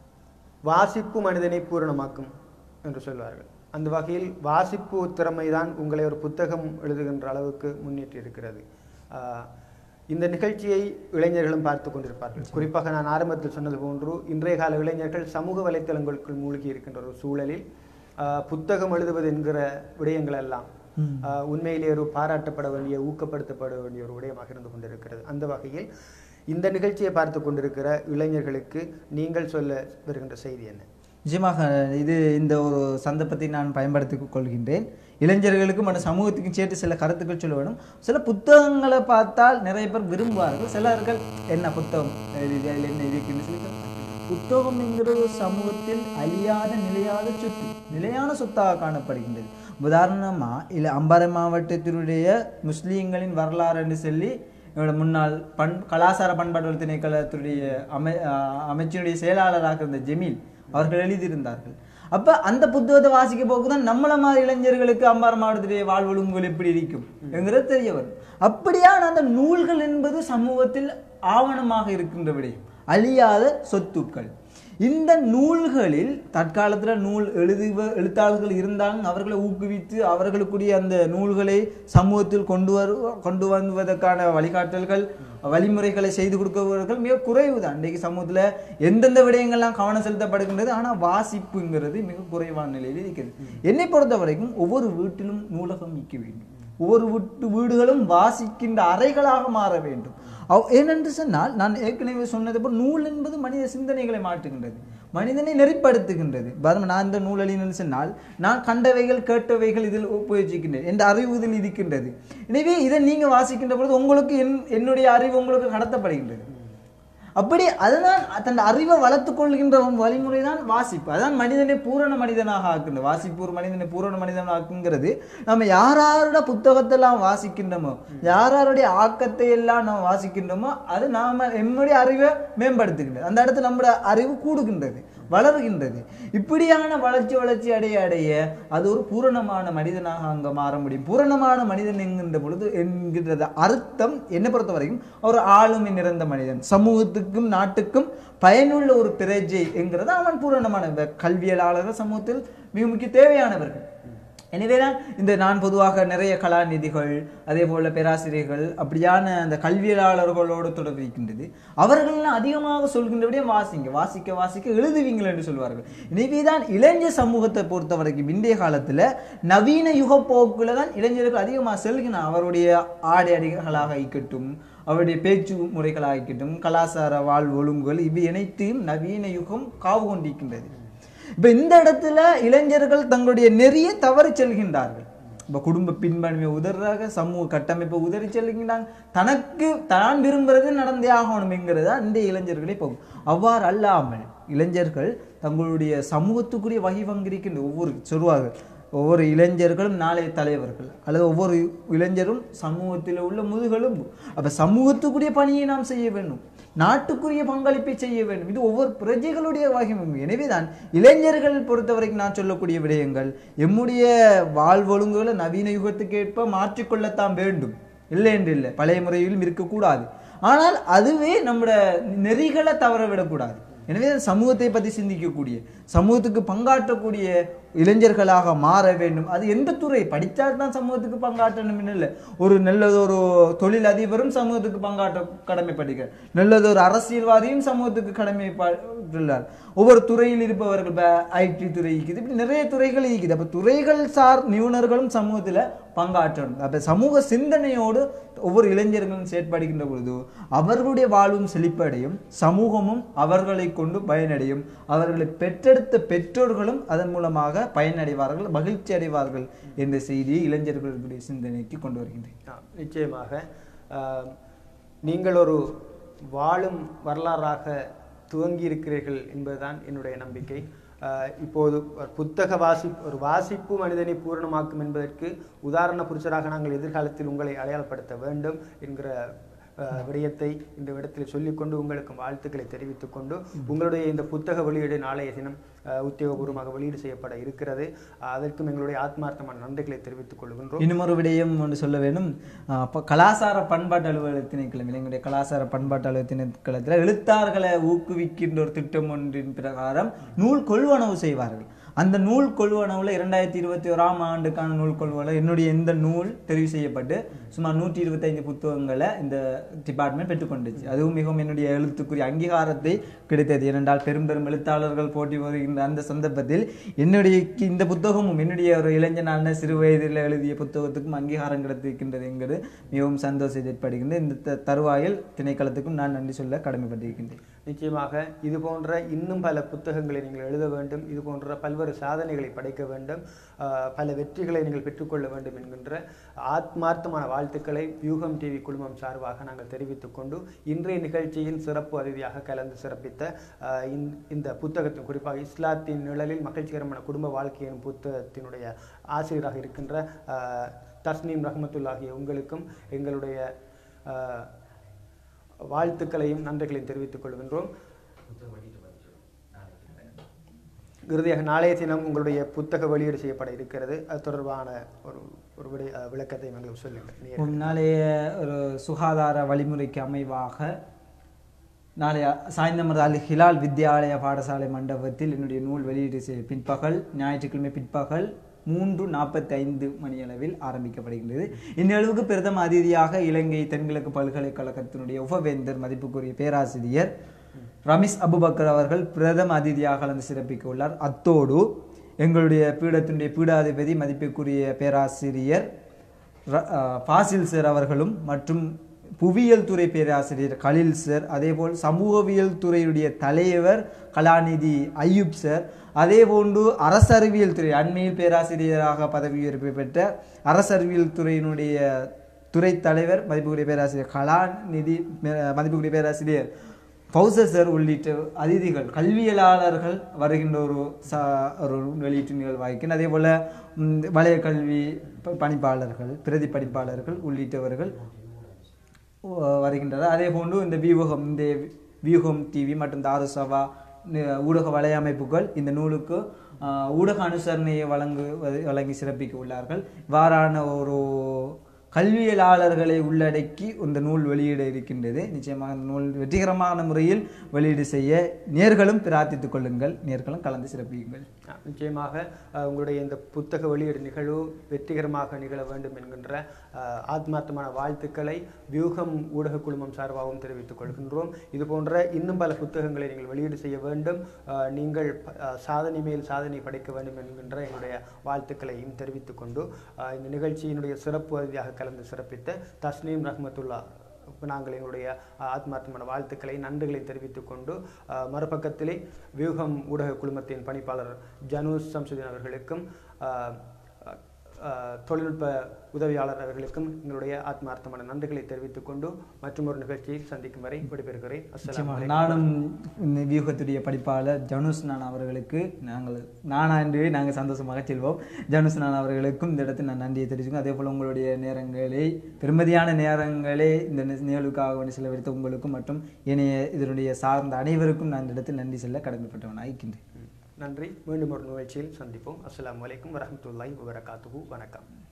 வாசிப்பு மனிதனை பூரணமாக்கும் என்று சொல்வார்கள் அந்த வகையில் வாசிப்பு திறமைதான் உங்களை ஒரு புத்தகம் எழுதுகின்ற அளவுக்கு முன்னேற்றி இருக்கிறது ஆஹ், இந்த நிகழ்ச்சியை இளைஞர்களும் பார்த்து கொண்டிருப்பார்கள் குறிப்பாக நான் ஆரம்பத்தில் சொன்னது போன்று இன்றைய கால இளைஞர்கள் சமூக வலைத்தளங்களுக்குள் மூழ்கி இருக்கின்ற ஒரு சூழலில் ஆஹ், புத்தகம் எழுதுவது என்கிற விடயங்கள் எல்லாம் ஆஹ், உண்மையிலே ஒரு பாராட்டப்பட வேண்டிய ஊக்கப்படுத்தப்பட வேண்டிய ஒரு விடயமாக இருந்து கொண்டிருக்கிறது அந்த வகையில் இந்த நிகழ்ச்சியை பார்த்து கொண்டிருக்கிற இளைஞர்களுக்கு நீங்கள் சொல்ல வருகின்ற செய்தி என்ன நிச்சயமாக இது இந்த ஒரு சந்தர்ப்பத்தை நான் பயன்படுத்திக் கொள்கின்றேன் இளைஞர்களுக்கும் மற்றும் சமூகத்துக்கும் சேர்த்து சில கருத்துக்கள் சொல்ல வேண்டும் சில புத்தகங்களை பார்த்தால் நிறைய பேர் விரும்புவார்கள் சிலர்கள் என்ன புத்தகம் இது இது அதில் என்ன இருக்குன்னு சொல்லி கேட்பாங்க. புத்தகம் என்கிறது ஒரு சமூகத்தில் அழியாத நிலையாத சொத்து நிலையான சொத்தாக காணப்படுகின்றது உதாரணமா இல்லை அம்பாறை மாவட்டத்தினுடைய முஸ்லீம்களின் வரலாறு என்று சொல்லி என்னோட முன்னாள் பண் கலாசார பண்பாட்டு திணைக்களத்துடைய அமை அஹ் அமைச்சினுடைய செயலாளராக இருந்த ஜெமீல் அவர்கள் எழுதியிருந்தார்கள் அப்ப அந்த புத்தகத்தை வாசிக்க போக்குதான் நம்மள மாதிரி இளைஞர்களுக்கு அம்பார் மாவட்டத்துடைய வாழ்வொழுங்குகள் எப்படி இருக்கும் என்கிறது தெரிய வரும் அப்படியான அந்த நூல்கள் என்பது சமூகத்தில் ஆவணமாக இருக்கின்ற விடயம் அழியாத சொத்துக்கள் இந்த நூல்களில் தற்காலத்துல நூல் எழுதுவ எழுத்தாளர்கள் இருந்தாலும் அவர்களை ஊக்குவித்து அவர்களுக்குரிய அந்த நூல்களை சமூகத்தில் கொண்டு வரு கொண்டு வருவதற்கான வழிகாட்டல்கள் வழிமுறைகளை செய்து கொடுப்பவர்கள் மிக குறைவு தான் இன்றைக்கு சமூகத்துல எந்தெந்த விடயங்கள்லாம் கவனம் செலுத்தப்படுகின்றது ஆனா வாசிப்புங்கிறது மிக குறைவான நிலையில் இருக்கிறது என்னை பொறுத்த வரைக்கும் ஒவ்வொரு வீட்டிலும் நூலகம் மிக்க வேண்டும் ஒவ்வொரு வீட்டு வீடுகளும் வாசிக்கின்ற அறைகளாக மாற வேண்டும் அவ்- ஏனென்று சொன்னால் நான் ஏற்கனவே சொன்னது போல் நூல் என்பது மனித சிந்தனைகளை மாற்றுகின்றது மனிதனை நெறிப்படுத்துகின்றது பாருங்க நான் இந்த நூலழின்னு சொன்னால் நான் கண்டவைகள் கேட்டவைகள் இதில் உபயோகிக்கின்றேன் என்ற அறிவு இதில் இருக்கின்றது எனவே இதை நீங்க வாசிக்கின்ற பொழுது உங்களுக்கு என் என்னுடைய அறிவு உங்களுக்கு கடத்தப்படுகின்றது அப்படி அதுதான் தன் அறிவை வளர்த்துக் கொள்கின்ற ஒரு வழிமுறை தான் வாசிப்பு அதான் மனிதனை பூரண மனிதனாக ஆக்குறது வாசிப்பு ஒரு மனிதனை பூரண மனிதனாக ஆக்குங்கிறது நம்ம யாராரோட புத்தகத்தெல்லாம் வாசிக்கின்றோமோ யாராருடைய ஆக்கத்தை எல்லாம் நாம் வாசிக்கின்றோமோ அது நாம நம்முடைய அறிவை மேம்படுத்துகின்றது அந்த இடத்துல நம்முடைய அறிவு கூடுகின்றது வளருகின்றது இப்படியான வளர்ச்சி வளர்ச்சி அடைய அடைய அது ஒரு பூரணமான மனிதனாக அங்க மாற முடியும் பூரணமான மனிதன் என்கின்ற பொழுது என்கின்றது அர்த்தம் என்னை பொறுத்த வரைக்கும் ஒரு ஆளுமை நிறைந்த மனிதன் சமூகத்துக்கும் நாட்டுக்கும் பயனுள்ள ஒரு பிரஜை என்கிறது அவன் பூரணமான இந்த கல்வியலாளர்கள் சமூகத்தில் மிக முக்கிய தேவையானவர்கள் எனவேதான் இந்த நான் பொதுவாக நிறைய கலாநிதிகள் அதே போல பேராசிரியர்கள் அப்படியான அந்த கல்வியலாளர்களோடு தொடர்பு இருக்கின்றது அவர்கள்லாம் அதிகமாக சொல்கின்றபடியே வாசிங்க வாசிக்க வாசிக்க எழுதுவீங்கள் என்று சொல்வார்கள் எனவேதான் இளைஞர் சமூகத்தை பொறுத்த வரைக்கும் இன்றைய காலத்துல நவீன யுக போக்குல தான் இளைஞர்கள் அதிகமாக செல்கின்றன அவருடைய ஆடை அடிகளாக இருக்கட்டும் அவருடைய பேச்சு முறைகளாக இருக்கட்டும் கலாச்சார வாழ்வு ஒழுங்குகள் இவை அனைத்தையும் நவீன யுகம் காவு கொண்டிருக்கின்றது இப்ப இந்த இடத்துல இளைஞர்கள் தங்களுடைய நெறிய தவறி செல்கின்றார்கள் இப்போ குடும்ப பின்பன்மையை உதறாக சமூக கட்டமைப்பை உதறி செல்லுங்கிறாங்க தனக்கு தான் விரும்புறது நடந்தே ஆகணும்ங்கிறது இந்த இளைஞர்களை போகும் அவ்வாறு அல்லாமல் இளைஞர்கள் தங்களுடைய சமூகத்துக்குரிய வகை பங்கிருக்கின்ற ஒவ்வொரு சொல்வார்கள் ஒவ்வொரு இளைஞர்களும் நாளைய தலைவர்கள் அல்லது ஒவ்வொரு இளைஞரும் சமூகத்தில் உள்ள முதுகெலும்பு அப்ப சமூகத்துக்குரிய பணியை நாம் செய்ய வேண்டும் நாட்டுக்குரிய பங்களிப்பை செய்ய வேண்டும் இது ஒவ்வொரு பிரஜைகளுடைய வகைமை எனவேதான் இளைஞர்கள் பொறுத்தவரைக்கும் நான் சொல்லக்கூடிய விடயங்கள் எம்முடைய வாழ்வொழுங்குகளை நவீன யுகத்துக்கு ஏற்ப மாற்றிக்கொள்ளத்தான் வேண்டும் இல்லை என்று இல்லை பழைய முறையிலும் இருக்கக்கூடாது ஆனால் அதுவே நம்முடைய நெறிகளை தவற விடக்கூடாது எனவே சமூகத்தை பற்றி சிந்திக்கக்கூடிய சமூகத்துக்கு பங்காற்றக்கூடிய இளைஞர்களாக மாற வேண்டும் அது எந்த துறை படித்தால் தான் சமூகத்துக்கு பங்காற்றணும் இல்லை ஒரு நல்லதொரு தொழில் அதிபரும் சமூகத்துக்கு பங்காற்ற கடமைப்படுகிறார் நல்லதொரு அரசியல்வாதியும் சமூகத்துக்கு கடமைப்பட்டுள்ளார் ஒவ்வொரு துறையில் இருப்பவர்கள் இப்போ ஐடி துறை இருக்குது இப்படி நிறைய துறைகள் இருக்குது அப்போ துறைகள் சார் நிபுணர்களும் சமூகத்தில் பங்காற்றணும் அப்போ சமூக சிந்தனையோடு ஒவ்வொரு இளைஞர்களும் செயற்படுகின்ற பொழுது அவர்களுடைய வாழ்வும் செழிப்படையும் சமூகமும் அவர்களை கொண்டு பயனடையும் அவர்களை பெற்றெடுத்த பெற்றோர்களும் அதன் மூலமாக பயனடைவார்கள் மகிழ்ச்சி அடைவார்கள் என்ற செய்தியை இளைஞர்களுடைய சிந்தனைக்கு கொண்டு வருகின்றேன் ஆம், நிச்சயமாக ஆம், நீங்கள் ஒரு வாழும் வரலாறாக துவங்கி இருக்கிறீர்கள் என்பதுதான் என்னுடைய நம்பிக்கை ஆஹ், இப்போது ஒரு புத்தக வாசி ஒரு வாசிப்பு மனிதனை பூரணமாக்கும் என்பதற்கு உதாரண புருஷராக நாங்கள் எதிர்காலத்தில் உங்களை அடையாளப்படுத்த வேண்டும் என்கிற ஆஹ், விடயத்தை இந்த இடத்தில் சொல்லிக்கொண்டு உங்களுக்கு வாழ்த்துக்களை தெரிவித்துக் கொண்டு உங்களுடைய இந்த புத்தக வெளியீடு நாளைய தினம் ஆஹ், உத்தியோகபூர்வமாக வெளியீடு செய்யப்பட இருக்கிறது ஆஹ், அதற்கும் எங்களுடைய ஆத்மார்த்தமான நன்றிகளை தெரிவித்துக் கொள்கின்றோம் இன்னும் ஒரு விடயம் ஒன்று சொல்ல வேண்டும் ஆஹ் அப்ப கலாசார பண்பாட்டு அலுவலக திணைக்களம் இளைஞருடைய கலாசார பண்பாட்டு அலுவலக திணைக்களத்தில் எழுத்தாளர்களை ஊக்குவிக்கின்ற ஒரு திட்டம் ஒன்றின் பிரகாரம் நூல் கொள்வனவு செய்வார்கள் அந்த நூல் கொள்வனவுல இரண்டாயிரத்தி இருபத்தி ஓராம் ஆண்டுக்கான நூல் கொள்வனவு என்னுடைய இந்த நூல் தெரிவு செய்யப்பட்டு சுமார் நூற்றி இருபத்தைந்து புத்தகங்களை இந்த டிபார்ட்மெண்ட் பெற்றுக்கொண்டுச்சு அதுவும் மிகவும் என்னுடைய எழுத்துக்குரிய அங்கீகாரத்தை கிடைத்தது ஏனென்றால் பெரும் பெரும் எழுத்தாளர்கள் போட்டி வருகின்ற அந்த சந்தர்ப்பத்தில் என்னுடைய இந்த புத்தகமும் என்னுடைய ஒரு இளைஞனான சிறு வயதில் எழுதிய புத்தகத்துக்கும் அங்கீகாரம் கிடைத்திருக்கின்றது என்கிறது மிகவும் சந்தோஷத்தை ஏற்படுகின்றது இந்த த- தருவாயில் திணைக்களத்துக்கும் நான் நன்றி சொல்ல கடமைப்பட்டிருக்கின்றேன் நிச்சயமாக இது போன்ற இன்னும் பல புத்தகங்களை நீங்கள் எழுத வேண்டும் இது போன்ற பல்வேறு சாதனைகளை படைக்க வேண்டும் ஆஹ் பல வெற்றிகளை நீங்கள் பெற்றுக்கொள்ள வேண்டும் என்கின்ற ஆத்மார்த்தமான வாழ்த்துக்களை வியூகம் டிவி குழுமம் சார்பாக நாங்கள் தெரிவித்துக் கொண்டு இன்றைய நிகழ்ச்சியின் சிறப்பு அதிதியாக கலந்து சிறப்பித்த ஆஹ் இந்த- இந்த புத்தகத்தின் குறிப்பாக இஸ்லாத்தின் நிழலில் மகிழ்ச்சிகரமான குடும்ப வாழ்க்கை எனும் புத்தகத்தினுடைய ஆசிரியராக இருக்கின்ற ஆஹ் தஸ்னீம் ரஹமத்துல்லாகிய உங்களுக்கும் எங்களுடைய ஆஹ் வாழ்த்துக்களையும் நன்றிகளையும் தெரிவித்துக் கொள்கின்றோம் இறுதியாக நாளைய தினம் உங்களுடைய புத்தக வெளியீடு செய்யப்பட இருக்கிறது அது தொடர்பான ஒரு ஒரு விடை அஹ், விளக்கத்தை எங்களுக்கு சொல்லுங்கள் நேயர்களே. ஒரு நாளைய ஒரு சுகாதார வழிமுறைக்கு அமைவாக நாளைய சாய்ந்தமர் அல் ஹிலால் வித்யாலய பாடசாலை மண்டபத்தில் என்னுடைய நூல் வெளியீடு செய் பிற்பகல் ஞாயிற்றுக்கிழமை பிற்பகல் மூன்று நாற்பத்தி ஐந்து மணியளவில் ஆரம்பிக்கப்படுகின்றது இந்நிகழ்வுக்கு பிரதம அதிதியாக இலங்கை தென்கிழக்கு பல்கலைக்கழகத்தினுடைய உபவேந்தர் மதிப்புக்குரிய பேராசிரியர் ரமிஸ் அபுபக்கர் அவர்கள் பிரதம அதிதியாக கலந்து சிறப்பிக்க உள்ளார் அத்தோடு எங்களுடைய பீடத்தினுடைய பீடாதிபதி மதிப்புக்குரிய பேராசிரியர் ர- அஹ் ஃபாசில் சார் அவர்களும் மற்றும் புவியியல் துறை பேராசிரியர் கலில் சார் அதேபோல் சமூகவியல் துறையுடைய தலைவர் கலாநிதி ஐயூப் சார் அதே போன்று அரசறிவியல் துறை அண்மையில் பேராசிரியராக பதவி உயர்வு பெற்ற அரசறிவியல் துறையினுடைய துறை தலைவர் மதிப்புக்குரிய பேராசிரியர் கலாநிதி அஹ் மதிப்புக்குரிய பேராசிரியர் பௌசர் சார் உள்ளிட்ட அதிதிகள் கல்வியலாளர்கள் வருகின்ற ஒரு ச ஒரு வெளியீட்டு நிகழ்வாய்க்கு அதே போல் வலய கல்வி ப- பணிப்பாளர்கள் பிரதி பணிப்பாளர்கள் உள்ளிட்டவர்கள் உ- வருகின்றனர் அதே போன்று இந்த வியூகம் இந்த வியூகம் டிவி மற்றும் தாருசபா நி- ஊடக வலையமைப்புகள் இந்த நூலுக்கு ஆஹ், ஊடக அனுசரணையை வழங்கு வழங்கி சிறப்பிக்க உள்ளார்கள் இவ்வாறான ஒரு கல்வியலாளர்களை உள்ளடக்கி இந்த நூல் வெளியிட இருக்கின்றது நிச்சயமாக இந்த நூல் வெற்றிகரமான முறையில் வெளியீடு செய்ய நேர்களும் பிரார்த்தித்துக் கொள்ளுங்கள் நேர்களும் கலந்து சிறப்பியுங்கள் அஹ், நிச்சயமாக அஹ், உங்களுடைய இந்த புத்தக வெளியீடு நிகழ்வு வெற்றிகரமாக நிகழ வேண்டும் என்கின்ற அஹ், ஆத்மார்த்தமான வாழ்த்துக்களை வியூகம் ஊடக குழுமம் சார்பாகவும் தெரிவித்துக் கொள்கின்றோம் இது போன்ற இன்னும் பல புத்தகங்களை நீங்கள் வெளியீடு செய்ய வேண்டும் அஹ், நீங்கள் ப- அஹ், சாதனை மேல் சாதனை படைக்க வேண்டும் என்கின்ற என்னுடைய வாழ்த்துக்களையும் தெரிவித்துக் கொண்டு அஹ், இந்த நிகழ்ச்சியினுடைய சிறப்பு அதிதியாக கலந்து சிறப்பித்த தஸ்னீம் ரஹ்மத்துல்லா நாங்கள் எங்களுடைய அஹ், ஆத்மார்த்தமான வாழ்த்துக்களை நன்றிகளை தெரிவித்துக் கொண்டு அஹ், மறுபக்கத்திலே வியூகம் ஊடக குழுமத்தின் பணிப்பாளர் ஜனூஸ் சம்சுதீன் அவர்களுக்கும் அஹ், அஹ், அஹ், தொழில்நுட்ப உதவியாளர் அவர்களுக்கும் எங்களுடைய ஆத்மார்த்தமான நன்றிகளை தெரிவித்துக் கொண்டு மற்றும் ஒரு நிகழ்ச்சியில் சந்திக்கும் வரை விடைபெறுகிறேன் அஸ்ஸலாமு நிச்சயமாக அலைக்கும். நானும் இந்த வியூகத்துடைய படிப்பாளர் ஜனுஸ் நான் அவர்களுக்கு நாங்கள் நானா என்று நாங்கள் சந்தோஷமாக செல்வோம் ஜனுஸ் நான் அவர்களுக்கும் இந்த இடத்தில் நான் நன்றியை தெரிவிச்சுக்கோங்க அதே போல் உங்களுடைய நேரங்களை பெருமதியான நேரங்களே இந்த நி- நிகழ்வுக்காக வேண்டி செலவழித்த உங்களுக்கும் மற்றும் இணைய இதனுடைய சார்ந்த அனைவருக்கும் நான் இந்த இடத்தில் நன்றி செல்ல கடமைப்பட்டவனாக இருக்கின்றேன் நன்றி மீண்டும் ஒரு நிகழ்ச்சியில் சந்திப்போம் அஸ்ஸலாமு அலைக்கும் வரஹ்மத்துல்லாஹி வபரகாத்துஹு வணக்கம்